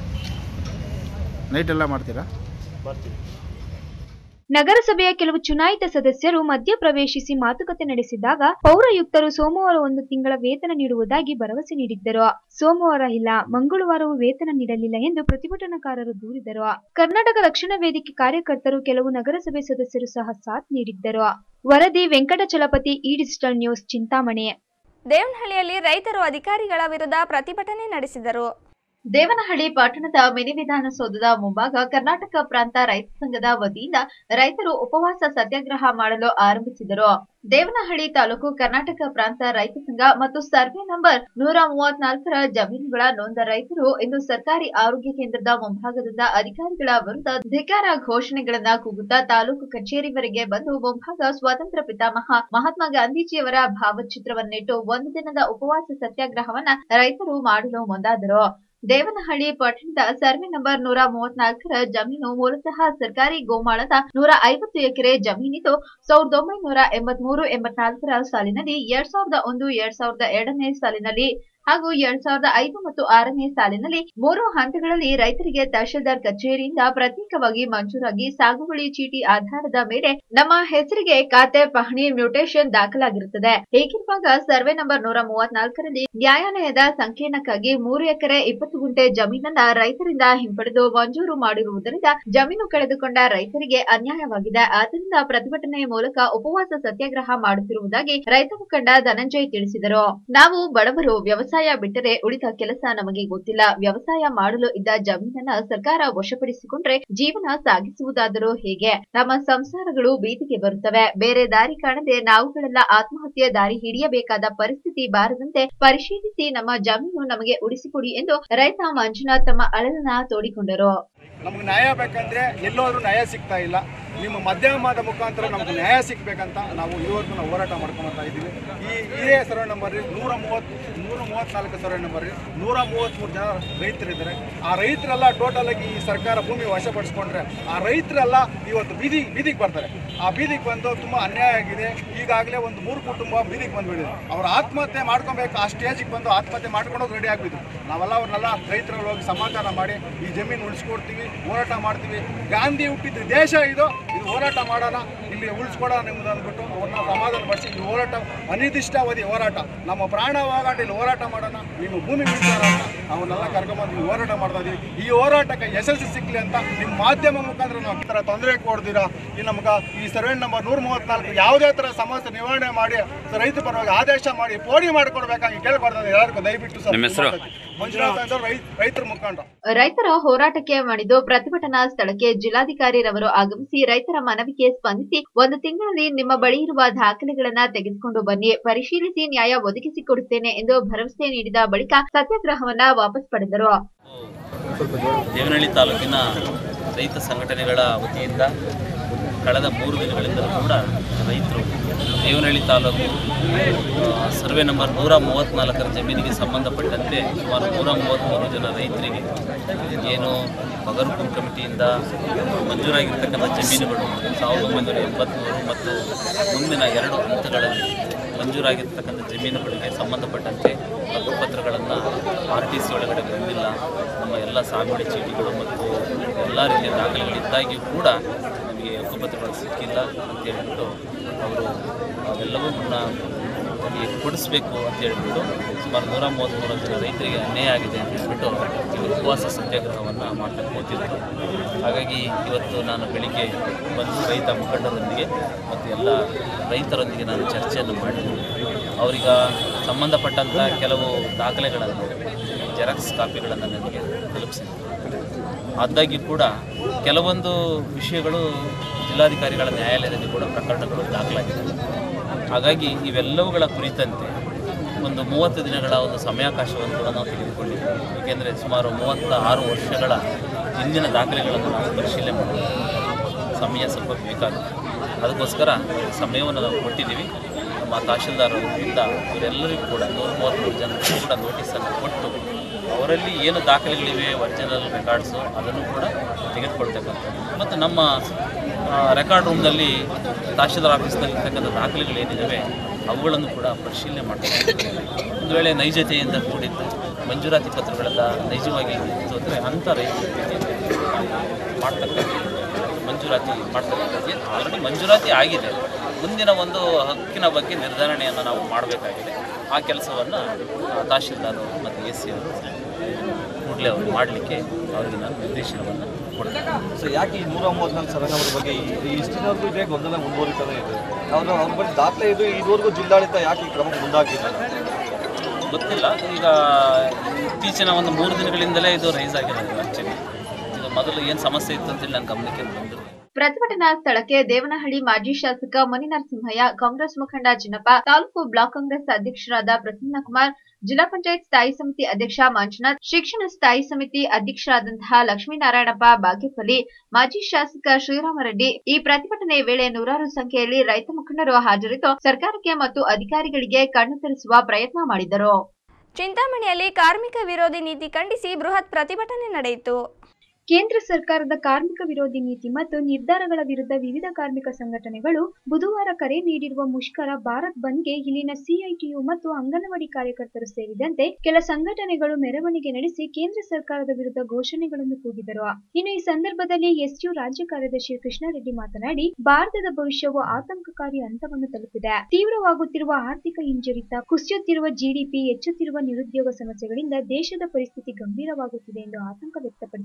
ನೈಟ್ ಎಲ್ಲ ಮಾಡ್ತೀರಾ ಮಾಡ್ತೀವಿ ನಗರಸಭೆಯ ಕೆಲವು ಚುನಾಯಿತ ಸದಸ್ಯರು ಮಧ್ಯಪ್ರವೇಶಿಸಿ ಮಾತುಕತೆ ನಡೆಸಿದಾಗ ಪೌರಾಯುಕ್ತರು ಸೋಮವಾರ ಒಂದು ತಿಂಗಳ ವೇತನ ನೀಡುವುದಾಗಿ ಭರವಸೆ ನೀಡಿದ್ದರು ಸೋಮವಾರ ಇಲ್ಲ ಮಂಗಳವಾರವೂ ವೇತನ ನೀಡಲಿಲ್ಲ ಎಂದು ಪ್ರತಿಭಟನಾಕಾರರು ದೂರಿದರು ಕರ್ನಾಟಕ ರಕ್ಷಣಾ ವೇದಿಕೆ ಕಾರ್ಯಕರ್ತರು ಕೆಲವು ನಗರಸಭೆ ಸದಸ್ಯರು ಸಹ ಸಾಥ್ ನೀಡಿದ್ದರು ವರದಿ ವೆಂಕಟಚಲಪತಿ ಈ ಡಿಜಿಟಲ್ ನ್ಯೂಸ್ ಚಿಂತಾಮಣಿ ದೇವನಹಳ್ಳಿಯಲ್ಲಿ ರೈತರು ಅಧಿಕಾರಿಗಳ ವಿರುದ್ಧ ಪ್ರತಿಭಟನೆ ನಡೆಸಿದರು ದೇವನಹಳ್ಳಿ ಪಟ್ಟಣದ ಮಿನಿ ವಿಧಾನಸೌಧದ ಮುಂಭಾಗ ಕರ್ನಾಟಕ ಪ್ರಾಂತ ರೈತ ಸಂಘದ ವತಿಯಿಂದ ರೈತರು ಉಪವಾಸ ಸತ್ಯಾಗ್ರಹ ಮಾಡಲು ಆರಂಭಿಸಿದರು ದೇವನಹಳ್ಳಿ ತಾಲೂಕು ಕರ್ನಾಟಕ ಪ್ರಾಂತ ರೈತ ಸಂಘ ಮತ್ತು ಸರ್ವೆ ನಂಬರ್ ನೂರ ಮೂವತ್ನಾಲ್ಕರ ಜಮೀನುಗಳ ನೊಂದ ರೈತರು ಇಂದು ಸರ್ಕಾರಿ ಆರೋಗ್ಯ ಕೇಂದ್ರದ ಮುಂಭಾಗದಿಂದ ಅಧಿಕಾರಿಗಳ ವಿರುದ್ಧ ಧಿಕಾರ ಘೋಷಣೆಗಳನ್ನ ಕೂಗುತ್ತಾ ತಾಲೂಕು ಕಚೇರಿವರೆಗೆ ಬಂದು ಮುಂಭಾಗ ಸ್ವಾತಂತ್ರ್ಯ ಪಿತಾಮಹ ಮಹಾತ್ಮ ಗಾಂಧೀಜಿಯವರ ಭಾವಚಿತ್ರವನ್ನಿಟ್ಟು ಒಂದು ದಿನದ ಉಪವಾಸ ಸತ್ಯಾಗ್ರಹವನ್ನ ರೈತರು ಮಾಡಲು ಮುಂದಾದರು ದೇವನಹಳ್ಳಿ ಪಟ್ಟಣದ ಸರ್ವೆ ನಂಬರ್ ನೂರ ಮೂವತ್ನಾಲ್ಕರ ಜಮೀನು ಮೂಲತಃ ಸರ್ಕಾರಿ ಗೋಮಾಳದ ನೂರ ಐವತ್ತು ಎಕರೆ ಜಮೀನಿದ್ದು ಸಾವಿರದ ಒಂಬೈನೂರ ಎಂಬತ್ಮೂರು ಎಂಬತ್ನಾಲ್ಕರ ಸಾಲಿನಲ್ಲಿ ಎರಡ್ ಸಾವಿರದ ಒಂದು ಎರಡ್ ಸಾವಿರದ ಎರಡನೇ ಸಾಲಿನಲ್ಲಿ ಹಾಗೂ ಎರಡ್ ಸಾವಿರದ ಐದು ಮತ್ತು ಆರನೇ ಸಾಲಿನಲ್ಲಿ ಮೂರು ಹಂತಗಳಲ್ಲಿ ರೈತರಿಗೆ ತಹಶೀಲ್ದಾರ್ ಕಚೇರಿಯಿಂದ ಪ್ರತ್ಯೇಕವಾಗಿ ಮಂಜೂರಾಗಿ ಸಾಗುವಳಿ ಚೀಟಿ ಆಧಾರದ ಮೇಲೆ ನಮ್ಮ ಹೆಸರಿಗೆ ಖಾತೆ ಪಹಣಿ ಮ್ಯೂಟೇಷನ್ ದಾಖಲಾಗಿರುತ್ತದೆ ಹೀಗಿರುವಾಗ ಸರ್ವೆ ನಂಬರ್ ನೂರ ಮೂವತ್ನಾಲ್ಕರಲ್ಲಿ ನ್ಯಾಯಾಲಯದ ಸಂಕೀರ್ಣಕ್ಕಾಗಿ ಮೂರು ಎಕರೆ ಇಪ್ಪತ್ತು ಗುಂಟೆ ಜಮೀನನ್ನ ರೈತರಿಂದ ಹಿಂಪಡೆದು ಮಂಜೂರು ಮಾಡಿರುವುದರಿಂದ ಜಮೀನು ಕಳೆದುಕೊಂಡ ರೈತರಿಗೆ ಅನ್ಯಾಯವಾಗಿದೆ ಆದ್ದರಿಂದ ಪ್ರತಿಭಟನೆ ಮೂಲಕ ಉಪವಾಸ ಸತ್ಯಾಗ್ರಹ ಮಾಡುತ್ತಿರುವುದಾಗಿ ರೈತ ಮುಖಂಡ ಧನಂಜಯ್ ತಿಳಿಸಿದರು ನಾವು ಬಡವರು ವ್ಯವಸಾಯ ವ್ಯವಸಾಯ ಬಿಟ್ಟರೆ ಉಳಿದ ಕೆಲಸ ನಮಗೆ ಗೊತ್ತಿಲ್ಲ ವ್ಯವಸಾಯ ಮಾಡಲು ಇದ್ದ ಜಮೀನನ್ನ ಸರ್ಕಾರ ವಶಪಡಿಸಿಕೊಂಡ್ರೆ ಜೀವನ ಸಾಗಿಸುವುದಾದರೂ ಹೇಗೆ ನಮ್ಮ ಸಂಸಾರಗಳು ಬೀದಿಗೆ ಬರುತ್ತವೆ ಬೇರೆ ದಾರಿ ಕಾಣದೆ ನಾವುಗಳೆಲ್ಲ ಆತ್ಮಹತ್ಯೆ ದಾರಿ ಹಿಡಿಯಬೇಕಾದ ಪರಿಸ್ಥಿತಿ ಬಾರದಂತೆ ಪರಿಶೀಲಿಸಿ ನಮ್ಮ ಜಮೀನು ನಮಗೆ ಉಳಿಸಿಕೊಡಿ ಎಂದು ರೈತ ಮಂಜುನಾಥ್ ತಮ್ಮ ಅಳಲನ್ನ ತೋಡಿಕೊಂಡರು ನಮ್ಗೆ ನ್ಯಾಯ ಬೇಕಂದ್ರೆ ಎಲ್ಲೋದ್ರೂ ನ್ಯಾಯ ಸಿಗ್ತಾ ಇಲ್ಲ ನಿಮ್ಮ ಮಾಧ್ಯಮದ ಮುಖಾಂತರ ನಮ್ಗೆ ನ್ಯಾಯ ಸಿಗ್ಬೇಕಂತ ನಾವು ಇದುವರೆಗೂ ನಾವು ಹೋರಾಟ ಮಾಡ್ಕೊಂಬರ್ತಾ ಇದ್ದೀವಿ ಈ ಇದೇ ಸರ್ವೆ ನಂಬರ್ ನೂರ ಮೂವತ್ತು ನೂರ ಮೂವತ್ತ್ನಾಲ್ಕು ಸರ್ವೆ ನಂಬರ್ ನೂರ ಮೂವತ್ತ್ಮೂರು ಜನ ರೈತರಿದ್ದಾರೆ ಆ ರೈತರೆಲ್ಲ ಟೋಟಲ್ ಆಗಿ ಈ ಸರ್ಕಾರ ಭೂಮಿ ವಶಪಡಿಸ್ಕೊಂಡ್ರೆ ಆ ರೈತರೆಲ್ಲ ಇವತ್ತು ಬೀದಿ ಬೀದಿಗೆ ಬರ್ತಾರೆ ಆ ಬೀದಿಗೆ ಬಂದು ತುಂಬ ಅನ್ಯಾಯ ಆಗಿದೆ ಈಗಾಗಲೇ ಒಂದು ಮೂರು ಕುಟುಂಬ ಬೀದಿಗೆ ಬಂದ್ಬಿಟ್ಟಿದೆ ಅವ್ರು ಆತ್ಮಹತ್ಯೆ ಮಾಡ್ಕೊಬೇಕು ಆ ಸ್ಟೇಜಿಗೆ ಬಂದು ಆತ್ಮಹತ್ಯೆ ಮಾಡ್ಕೊಂಡೋಗಿ ರೆಡಿ ಆಗ್ಬಿದ್ದು ನಾವೆಲ್ಲ ಅವ್ರನ್ನೆಲ್ಲ ರೈತರಲ್ಲಿ ಹೋಗಿ ಸಮಾಧಾನ ಮಾಡಿ ಈ ಜಮೀನು ಉಳಿಸ್ಕೊಡ್ತೀವಿ ಹೋರಾಟ ಮಾಡ್ತೀವಿ ಗಾಂಧಿ ಹುಟ್ಟಿದ ದೇಶ ಇದು ಇದು ಹೋರಾಟ ಮಾಡೋಣ ಇಲ್ಲಿ ಉಳಿಸ್ಕೊಡೋಣ ನಿಮ್ದು ಅಂದ್ಬಿಟ್ಟು ಅವ್ರನ್ನ ಸಮಾಧಾನ ಪಡಿಸಿ ಈ ಹೋರಾಟ ಅನಿರ್ದಿಷ್ಟಾವಧಿ ಹೋರಾಟ ನಮ್ಮ ಪ್ರಾಣ ಹೋರಾಟ ಇಲ್ಲಿ ಹೋರಾಟ ಮಾಡೋಣ ನಿಮ್ಮ ಭೂಮಿ ಬಿಡ್ತಾರ ಅಂತ ಅವನ್ನೆಲ್ಲ ಕರ್ಕೊಂಬಂದು ಈ ಹೋರಾಟ ಮಾಡ್ತಾ ಇದೀವಿ ಈ ಹೋರಾಟಕ್ಕೆ ಯಶಸ್ಸು ಸಿಕ್ಕಲಿ ಅಂತ ನಿಮ್ಮ ಮಾಧ್ಯಮ ಮುಖಾಂತರ ನಾವು ಈ ಥರ ತೊಂದರೆ ಕೊಡ್ತೀರಾ ಈ ನಮ್ಗೆ ಈ ಸರ್ವೆ ನಂಬರ್ ನೂರ ಮೂವತ್ನಾಲ್ಕು ಯಾವುದೇ ಥರ ಸಮಸ್ಯೆ ನಿವಾರಣೆ ಮಾಡಿ ರೈತ ಪರವಾಗಿ ಆದೇಶ ಮಾಡಿ ಪೋಡಿ ಮಾಡಿಕೊಡ್ಬೇಕಾಗಿ ಕೇಳ್ಬಾರ್ದು ಎಲ್ಲರಿಗೂ ದಯವಿಟ್ಟು ಸರ್ ನಿಮ್ಮ ಹೆಸರು? ಮಂಜುನಾಥ್ ಅಂತ ರೈತ ರೈತರ ಮುಖಂಡ ರೈತರ ಹೋರಾಟಕ್ಕೆ ಮಣಿದು ಪ್ರತಿಭಟನಾ ಸ್ಥಳಕ್ಕೆ ಜಿಲ್ಲಾಧಿಕಾರಿ ರವರು ಆಗಮಿಸಿ ರೈತರ ಮನವಿಗೆ ಸ್ಪಂದಿಸಿ ಒಂದು ತಿಂಗಳಲ್ಲಿ ನಿಮ್ಮ ಬಳಿ ಇರುವ ದಾಖಲೆಗಳನ್ನ ತೆಗೆದುಕೊಂಡು ಬನ್ನಿ ಪರಿಶೀಲಿಸಿ ನ್ಯಾಯ ಒದಗಿಸಿಕೊಡುತ್ತೇನೆ ಎಂದು ಭರವಸೆ ನೀಡಿದ ಬಳಿಕ ಸತ್ಯಾಗ್ರಹವನ್ನ ವಾಪಸ್ ಪಡೆದರು ದೇವನಹಳ್ಳಿ ತಾಲೂಕಿನ ರೈತ ಸಂಘಟನೆಗಳ ವತಿಯಿಂದ ಕಳೆದ ಮೂರು ದಿನಗಳಿಂದಲೂ ಕೂಡ ರೈತರು ದೇವನಹಳ್ಳಿ ತಾಲೂಕು ಆ, ಸರ್ವೆ ನಂಬರ್ ನೂರ ಮೂವತ್ತ್ನಾಲ್ಕರ ಜಮೀನಿಗೆ ಸಂಬಂಧಪಟ್ಟಂತೆ ಸುಮಾರು ನೂರ ಮೂವತ್ತ್ಮೂರು ಜನ ರೈತರಿಗೆ ಏನು ಬಗರ್ಪುರ್ ಕಮಿಟಿಯಿಂದ ಮಂಜೂರಾಗಿರ್ತಕ್ಕಂಥ ಜಮೀನುಗಳು ಸಾವಿರದ ಒಂಬೈನೂರ ಎಂಬತ್ತ್ಮೂರು ಮತ್ತು ಮುಂದಿನ ಎರಡು ಹಂತಗಳಲ್ಲಿ ಮಂಜೂರಾಗಿರ್ತಕ್ಕಂಥ ಜಮೀನುಗಳಿಗೆ ಸಂಬಂಧಪಟ್ಟಂತೆ ಹಕ್ಕುಪತ್ರಗಳನ್ನು ಆರ್ ಟಿ ಸಿ ಒಳಗಡೆ ಬಂದಿಲ್ಲ ನಮ್ಮ ಎಲ್ಲ ಸಾಗುವಳಿ ಚೀಟಿಗಳು ಮತ್ತು ಎಲ್ಲ ರೀತಿಯ ದಾಖಲೆಗಳಿದ್ದಾಗಿಯೂ ಕೂಡ ನಮಗೆ ಹಕ್ಕುಪತ್ರಗಳು ಸಿಕ್ಕಿಲ್ಲ ಅಂತ ಹೇಳ್ಬಿಟ್ಟು ಅವರು ಅವೆಲ್ಲವನ್ನ ನಮಗೆ ಕೊಡಿಸ್ಬೇಕು ಅಂತ ಹೇಳ್ಬಿಟ್ಟು ಸುಮಾರು ನೂರ ಮೂವತ್ತ್ಮೂರು ಜನ ರೈತರಿಗೆ ಅನ್ಯಾಯ ಆಗಿದೆ ಅಂತ ಹೇಳ್ಬಿಟ್ಟು ಈ ಉಪವಾಸ ಸತ್ಯಾಗ್ರಹವನ್ನು ಮಾಡ್ತಾ ಕೂತಿದ್ರು ಹಾಗಾಗಿ ಇವತ್ತು ನಾನು ಬೆಳಿಗ್ಗೆ ಬಂದು ರೈತ ಮುಖಂಡರೊಂದಿಗೆ ಮತ್ತು ಎಲ್ಲ ರೈತರೊಂದಿಗೆ ನಾನು ಚರ್ಚೆಯನ್ನು ಮಾಡಿದ್ದೀನಿ ಅವರೀಗ ಸಂಬಂಧಪಟ್ಟಂಥ ಕೆಲವು ದಾಖಲೆಗಳನ್ನು ಜೆರಾಕ್ಸ್ ಕಾಪಿಗಳನ್ನು ನನಗೆ ತಲುಪಿಸಿದ್ರು ಆದಾಗ್ಯೂ ಕೂಡ ಕೆಲವೊಂದು ವಿಷಯಗಳು ಜಿಲ್ಲಾಧಿಕಾರಿಗಳ ನ್ಯಾಯಾಲಯದಲ್ಲಿ ಕೂಡ ಪ್ರಕರಣಗಳು ದಾಖಲಾಗಿದೆ ಹಾಗಾಗಿ ಇವೆಲ್ಲವುಗಳ ಕುರಿತಂತೆ ಒಂದು ಮೂವತ್ತು ದಿನಗಳ ಒಂದು ಸಮಯಾವಕಾಶವನ್ನು ಕೂಡ ನಾವು ತೆಗೆದುಕೊಂಡಿದ್ದೇವೆ ಏಕೆಂದರೆ ಸುಮಾರು ಮೂವತ್ತ ಆರು ವರ್ಷಗಳ ಹಿಂದಿನ ದಾಖಲೆಗಳನ್ನು ನಾವು ಪರಿಶೀಲನೆ ಮಾಡಬೇಕು ಸಮಯ ಸ್ವಲ್ಪ ಬೇಕಾಗುತ್ತೆ ಅದಕ್ಕೋಸ್ಕರ ಸಮಯವನ್ನು ನಾವು ಕೊಟ್ಟಿದ್ದೀವಿ ನಮ್ಮ ತಹಶೀಲ್ದಾರರಿಂದ ಇವರೆಲ್ಲರಿಗೂ ಕೂಡ ನೂರ ಮೂವತ್ತ್ಮೂರು ಜನರಿಗೂ ಕೂಡ ನೋಟಿಸನ್ನು ಕೊಟ್ಟು ಅವರಲ್ಲಿ ಏನು ದಾಖಲೆಗಳಿವೆ ಒರಿಜಿನಲ್ ರೆಕಾರ್ಡ್ಸು ಅದನ್ನು ಕೂಡ ತೆಗೆದುಕೊಳ್ತಕ್ಕಂಥದ್ದು ಮತ್ತು ನಮ್ಮ ಆ, ರೆಕಾರ್ಡ್ ರೂಮ್ನಲ್ಲಿ ತಹಶೀಲ್ದಾರ್ ಆಫೀಸ್ನಲ್ಲಿ ಇರ್ತಕ್ಕಂಥ ದಾಖಲೆಗಳೇನಿದ್ದಾವೆ ಅವುಗಳನ್ನು ಕೂಡ ಪರಿಶೀಲನೆ ಮಾಡ್ತಾರೆ ಒಂದು ವೇಳೆ ನೈಜತೆಯಿಂದ ಕೂಡಿದ್ದು ಮಂಜೂರಾತಿ ಪತ್ರಗಳೆಲ್ಲ ನೈಜವಾಗಿ ಇತ್ತು ಅಂದರೆ ಅಂಥ ರೈತರಿಗೆ ಮಾಡ್ತಕ್ಕಂಥ ಮಂಜೂರಾತಿ ಮಾಡ್ತಕ್ಕಂಥದ್ದು ಆಲ್ರೆಡಿ ಮಂಜೂರಾತಿ ಆಗಿದೆ ಮುಂದಿನ ಒಂದು ಹಕ್ಕಿನ ಬಗ್ಗೆ ನಿರ್ಧರಣೆಯನ್ನು ನಾವು ಮಾಡಬೇಕಾಗಿದೆ ಆ ಕೆಲಸವನ್ನು ತಹಶೀಲ್ದಾರ್ ಮತ್ತು ಎಸ್ ಸಿ ಅವರು ಕೂಡಲೇ ಅವರು ಮಾಡಲಿಕ್ಕೆ ಅವರಿಗೆ ನಾನು ನಿರ್ದೇಶನವನ್ನು ಕೊಡ್ತೇನೆ ಸೊ ಯಾಕೆ ಈ ನೂರ ಮೂವತ್ನಾಲ್ಕು ಸರಂಗಮದ ಬಗ್ಗೆ ಈ- ಇಷ್ಟಿನವರೆಗೂ ಇದೇ ಗೊಂದಲ ಮುಂದುವರಿತಾನೆ ಇದೆ ಅವ್ರ ಅವ್ರ ಬಳಿ ದಾಖಲೆ ಇದು ಇದುವರೆಗೂ ಜಿಲ್ಲಾಡಳಿತ ಯಾಕೆ ಈ ಕ್ರಮಕ್ಕೆ ಮುಂದಾಗಿಲ್ಲ ಗೊತ್ತಿಲ್ಲ ಈಗ ಇತ್ತೀಚಿನ ಒಂದು ಮೂರು ದಿನಗಳಿಂದಲೇ ಇದು ರೈಸ್ ಆಗಿರೋದು ಆ್ಯಕ್ಚುಲಿ ಇದು ಮೊದಲು ಏನು ಸಮಸ್ಯೆ ಇತ್ತು ಅಂತೇಳಿ ನನ್ನ ಗಮನಕ್ಕೆ ಬಂದಿರಲಿಲ್ಲ ಪ್ರತಿಭಟನಾ ಸ್ಥಳಕ್ಕೆ ದೇವನಹಳ್ಳಿ ಮಾಜಿ ಶಾಸಕ ಮನಿ ನರಸಿಂಹಯ್ಯ ಕಾಂಗ್ರೆಸ್ ಮುಖಂಡ ಚಿನ್ನಪ್ಪ ತಾಲೂಕು ಬ್ಲಾಕ್ ಕಾಂಗ್ರೆಸ್ ಅಧ್ಯಕ್ಷರಾದ ಪ್ರಸನ್ನ ಕುಮಾರ್ ಜಿಲ್ಲಾ ಪಂಚಾಯತ್ ಸ್ಥಾಯಿ ಸಮಿತಿ ಅಧ್ಯಕ್ಷ ಮಂಜುನಾಥ್ ಶಿಕ್ಷಣ ಸ್ಥಾಯಿ ಸಮಿತಿ ಅಧ್ಯಕ್ಷರಾದಂತಹ ಲಕ್ಷ್ಮೀನಾರಾಯಣಪ್ಪ ಬಾಗೇಪಲ್ಲಿ ಮಾಜಿ ಶಾಸಕ ಶ್ರೀರಾಮರೆಡ್ಡಿ ಈ ಪ್ರತಿಭಟನೆ ವೇಳೆ ನೂರಾರು ಸಂಖ್ಯೆಯಲ್ಲಿ ರೈತ ಮುಖಂಡರು ಹಾಜರಿದ್ದು ಸರ್ಕಾರಕ್ಕೆ ಮತ್ತು ಅಧಿಕಾರಿಗಳಿಗೆ ಕಣ್ಣು ತೆರೆಸುವ ಪ್ರಯತ್ನ ಮಾಡಿದರು ಚಿಂತಾಮಣಿಯಲ್ಲಿ ಕಾರ್ಮಿಕ ವಿರೋಧಿ ನೀತಿ ಖಂಡಿಸಿ ಬೃಹತ್ ಪ್ರತಿಭಟನೆ ನಡೆಯಿತು ಕೇಂದ್ರ ಸರ್ಕಾರದ ಕಾರ್ಮಿಕ ವಿರೋಧಿ ನೀತಿ ಮತ್ತು ನಿರ್ಧಾರಗಳ ವಿರುದ್ಧ ವಿವಿಧ ಕಾರ್ಮಿಕ ಸಂಘಟನೆಗಳು ಬುಧವಾರ ಕರೆ ನೀಡಿರುವ ಮುಷ್ಕರ ಭಾರತ್ ಬಂದ್ಗೆ ಇಲ್ಲಿನ ಸಿಐಟಿಯು ಮತ್ತು ಅಂಗನವಾಡಿ ಕಾರ್ಯಕರ್ತರು ಸೇರಿದಂತೆ ಕೆಲ ಸಂಘಟನೆಗಳು ಮೆರವಣಿಗೆ ನಡೆಸಿ ಕೇಂದ್ರ ಸರ್ಕಾರದ ವಿರುದ್ಧ ಘೋಷಣೆಗಳನ್ನು ಕೂಗಿದರು ಇನ್ನು ಈ ಸಂದರ್ಭದಲ್ಲಿ ಎಸ್ಯು ರಾಜ್ಯ ಕಾರ್ಯದರ್ಶಿ ಕೃಷ್ಣಾರೆಡ್ಡಿ ಮಾತನಾಡಿ ಭಾರತದ ಭವಿಷ್ಯವು ಆತಂಕಕಾರಿ ಹಂತವನ್ನು ತಲುಪಿದೆ ತೀವ್ರವಾಗುತ್ತಿರುವ ಆರ್ಥಿಕ ಹಿಂಜರಿತ ಕುಸಿಯುತ್ತಿರುವ ಜಿಡಿಪಿ ಹೆಚ್ಚುತ್ತಿರುವ ನಿರುದ್ಯೋಗ ಸಮಸ್ಯೆಗಳಿಂದ ದೇಶದ ಪರಿಸ್ಥಿತಿ ಗಂಭೀರವಾಗುತ್ತಿದೆ ಎಂದು ಆತಂಕ ವ್ಯಕ್ತಪಡಿಸಿದರು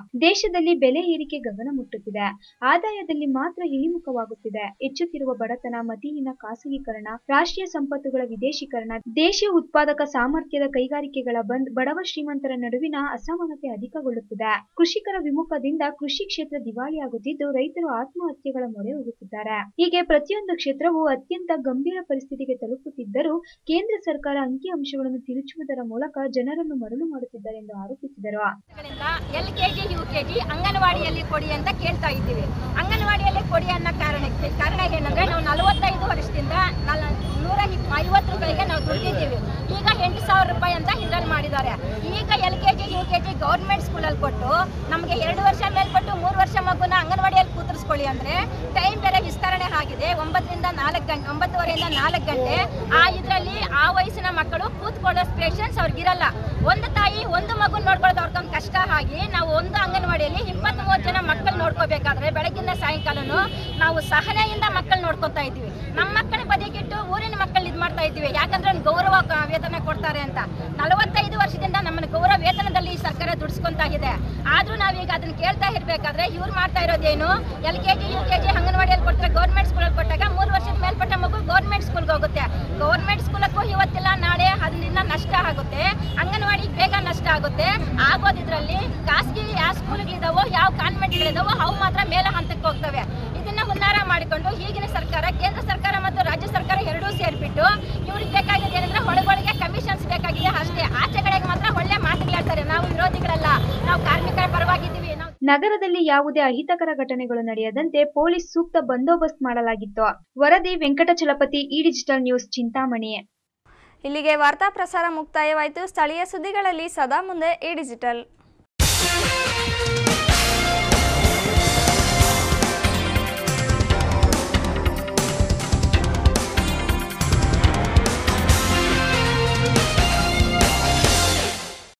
ದೇಶದಲ್ಲಿ ಬೆಲೆ ಏರಿಕೆ ಗಗನ ಮುಟ್ಟುತ್ತಿದೆ ಆದಾಯದಲ್ಲಿ ಮಾತ್ರ ಇಳಿಮುಖವಾಗುತ್ತಿದೆ ಹೆಚ್ಚುತ್ತಿರುವ ಬಡತನ ಮತಿಹೀನ ಖಾಸಗೀಕರಣ ರಾಷ್ಟ್ರೀಯ ಸಂಪತ್ತುಗಳ ವಿದೇಶೀಕರಣ ದೇಶೀಯ ಉತ್ಪಾದಕ ಸಾಮರ್ಥ್ಯದ ಕೈಗಾರಿಕೆಗಳ ಬಂದ್ ಬಡವ ಶ್ರೀಮಂತರ ನಡುವಿನ ಅಸಮಾನತೆ ಅಧಿಕಗೊಳ್ಳುತ್ತಿದೆ ಕೃಷಿಕರ ವಿಮುಖದಿಂದ ಕೃಷಿ ಕ್ಷೇತ್ರ ದಿವಾಳಿಯಾಗುತ್ತಿದ್ದು ರೈತರು ಆತ್ಮಹತ್ಯೆಗಳ ಮೊರೆ ಹೋಗುತ್ತಿದ್ದಾರೆ ಹೀಗೆ ಪ್ರತಿಯೊಂದು ಕ್ಷೇತ್ರವು ಅತ್ಯಂತ ಗಂಭೀರ ಪರಿಸ್ಥಿತಿಗೆ ತಲುಪುತ್ತಿದ್ದರೂ ಕೇಂದ್ರ ಸರ್ಕಾರ ಅಂಕಿ ಅಂಶಗಳನ್ನು ತಿರುಚುವುದರ ಮೂಲಕ ಜನರನ್ನು ಮರಳು ಮಾಡುತ್ತಿದ್ದಾರೆ ಎಂದು ಆರೋಪಿಸಿದರು L K G U K G ಅಂಗನವಾಡಿಯಲ್ಲಿ ಕೊಡಿ ಅಂತ ಕೇಳ್ತಾ ಇದ್ದೀವಿ ಅಂಗನವಾಡಿಯಲ್ಲಿ ಕೊಡಿ ಅನ್ನೋ ಕಾರಣಕ್ಕೆ ಕಾರಣ ಏನಂದ್ರೆ ನಾವು ನಲವತ್ತೈದು ವರ್ಷದಿಂದ ನಲ ನೂರ ಇಪ್- ಐವತ್ತು ರೂಪಾಯಿಗೆ ನಾವು ದುಡ್ಡಿದ್ದೀವಿ ಈಗ ಎಂಟು ಸಾವಿರ ರೂಪಾಯಿ ಅಂತ ಇದರಲ್ಲಿ ಮಾಡಿದ್ದಾರೆ ಈಗ L K G U K G government ಸ್ಕೂಲಲ್ಲಿ ಕೊಟ್ಟು ನಮಗೆ ಎರಡು ವರ್ಷ ಮೇಲ್ಪಟ್ಟು ಮೂರು ವರ್ಷ ಮಗುನ ಅಂಗನವಾಡಿಯಲ್ಲಿ ಕೂತರಿಸ್ಕೊಳ್ಳಿ ಅಂದ್ರೆ ಟೈಮ್ ಬೇರೆ ವಿಸ್ತರಣೆ ಆಗಿದೆ ಒಂಬತ್ತರಿಂದ ನಾಲ್ಕು ಗಂಟೆ ಒಂಬತ್ತುವರೆಯಿಂದ ನಾಲ್ಕು ಗಂಟೆ ಆ ಇದರಲ್ಲಿ ಆ ವಯಸ್ಸಿನ ಮಕ್ಕಳು ಕೂತ್ಕೊಳ್ಳೋ ಪೇಷನ್ಸ್ ಅವ್ರಿಗಿರಲ್ಲ ಒಂದು ತಾಯಿ ಒಂದು ಮಗು ನೋಡ್ಕೊಳ್ಳೋದು ಅವ್ರಿಗೊಂದು ಕಷ್ಟ ಆಗಿ ನಾವು ಒಂದು ಅಂಗನವಾಡಿಯಲ್ಲಿ ಇಪ್ಪತ್ತ್ ಮೂವತ್ತು ಜನ ಮಕ್ಕಳು ನೋಡ್ಕೋಬೇಕಾದ್ರೆ ಬೆಳಗಿಂದ ಸಾಯಂಕಾಲನು ನಾವು ಸಹನೆಯಿಂದ ಮಕ್ಕಳು ನೋಡ್ಕೊತಾ ಇದ್ವಿ ನಮ್ಮ ಮಕ್ಕಳ ಬದಿಗಿಟ್ಟು ಊರಿನ ಮಕ್ಕಳು ಇದು ಮಾಡ್ತಾ ಇದ್ವಿ ಯಾಕಂದ್ರೆ ಒಂದು ಗೌರವ ಕ- ವೇತನ ಕೊಡ್ತಾರೆ ಅಂತ ನಲವತ್ತೈದು ವರ್ಷದಿಂದ ನಮ್ಮನ್ನ ಗೌರವ ವೇತನದಲ್ಲಿ ಈ ಸರ್ಕಾರ ದುಡಿಸ್ಕೊಂತಾ ಇದೆ ಆದ್ರೂ ನಾವೀಗ ಅದನ್ನ ಕೇಳ್ತಾ ಇರ್ಬೇಕಾದ್ರೆ ಇವ್ರು ಮಾಡ್ತಾ ಇರೋದೇನು L K G U K G ಅಂಗನವಾಡಿಯಲ್ಲಿ ಕೊಡ್ತಾರೆ ಗೌರ್ಮೆಂಟ್ ಸ್ಕೂಲಲ್ಲಿ ಕೊಟ್ಟಾಗ ಮೂರು ವರ್ಷದ ಮೇಲ್ಪಟ್ಟ ಮಗು ಗೌರ್ಮೆಂಟ್ ಸ್ಕೂಲ್ಗೆ ಹೋಗುತ್ತೆ ಗೌರ್ಮೆಂಟ್ ಸ್ಕೂಲಕ್ಕೂ ಇವತ್ತಿಲ್ಲ ನಾಳೆ ಅದರಿಂದ ನಷ್ಟ ಆಗುತ್ತೆ ಅಂಗನವಾಡಿಗೆ ಬೇಗ ನಷ್ಟ ಆಗುತ್ತೆ ಆಗೋದಿದ್ರಲ್ಲಿ ಖಾಸಗಿ ಯಾವ ಸ್ಕೂಲ್ಗಳಿದಾವೋ ಯಾವ ಕಾನ್ವೆಂಟ್ಗಳಿದಾವೋ ಅವು ಮಾತ್ರ ಮೇಲೆ ಹಂತಕ್ಕೆ ಹೋಗ್ತವೆ ಇದನ್ನ ಹುನ್ನಾರ ಮಾಡಿಕೊಂಡು ಈಗಿನ ಸರ್ಕಾರ ಕೇಂದ್ರ ಸರ್ಕಾರ ಮತ್ತು ರಾಜ್ಯ ಸರ್ಕಾರ ಎರಡೂ ಸೇರ್ಬಿಟ್ಟು ಇವ್ರಿಗೆ ಬೇಕಾಗಿದೆ ಏನಂದ್ರೆ ಒಳಗೊಳಗೆ ಕಮಿಷನ್ಸ್ ಬೇಕಾಗಿದೆ ಅಷ್ಟೇ ಆಚೆ ಕಡೆಗೆ ಮಾತ್ರ ಒಳ್ಳೆ ಮಾತುಗಳಾಡ್ತಾರೆ ನಾವು ವಿರೋಧಿಗಳಲ್ಲ ನಾವು ಕಾರ್ಮಿಕರ ಪರವಾಗಿದ್ದೀವಿ ನಾವು ನಗರದಲ್ಲಿ ಯಾವುದೇ ಅಹಿತಕರ ಘಟನೆಗಳು ನಡೆಯದಂತೆ ಪೊಲೀಸ್ ಸೂಕ್ತ ಬಂದೋಬಸ್ತ್ ಮಾಡಲಾಗಿತ್ತು ವರದಿ ವೆಂಕಟಚಲಪತಿ ಈ ಡಿಜಿಟಲ್ ನ್ಯೂಸ್ ಚಿಂತಾಮಣಿ ಇಲ್ಲಿಗೆ ವಾರ್ತಾ ಪ್ರಸಾರ ಮುಕ್ತಾಯವಾಯಿತು ಸ್ಥಳೀಯ ಸುದ್ದಿಗಳಲ್ಲಿ ಸದಾ ಮುಂದೆ ಈ ಡಿಜಿಟಲ್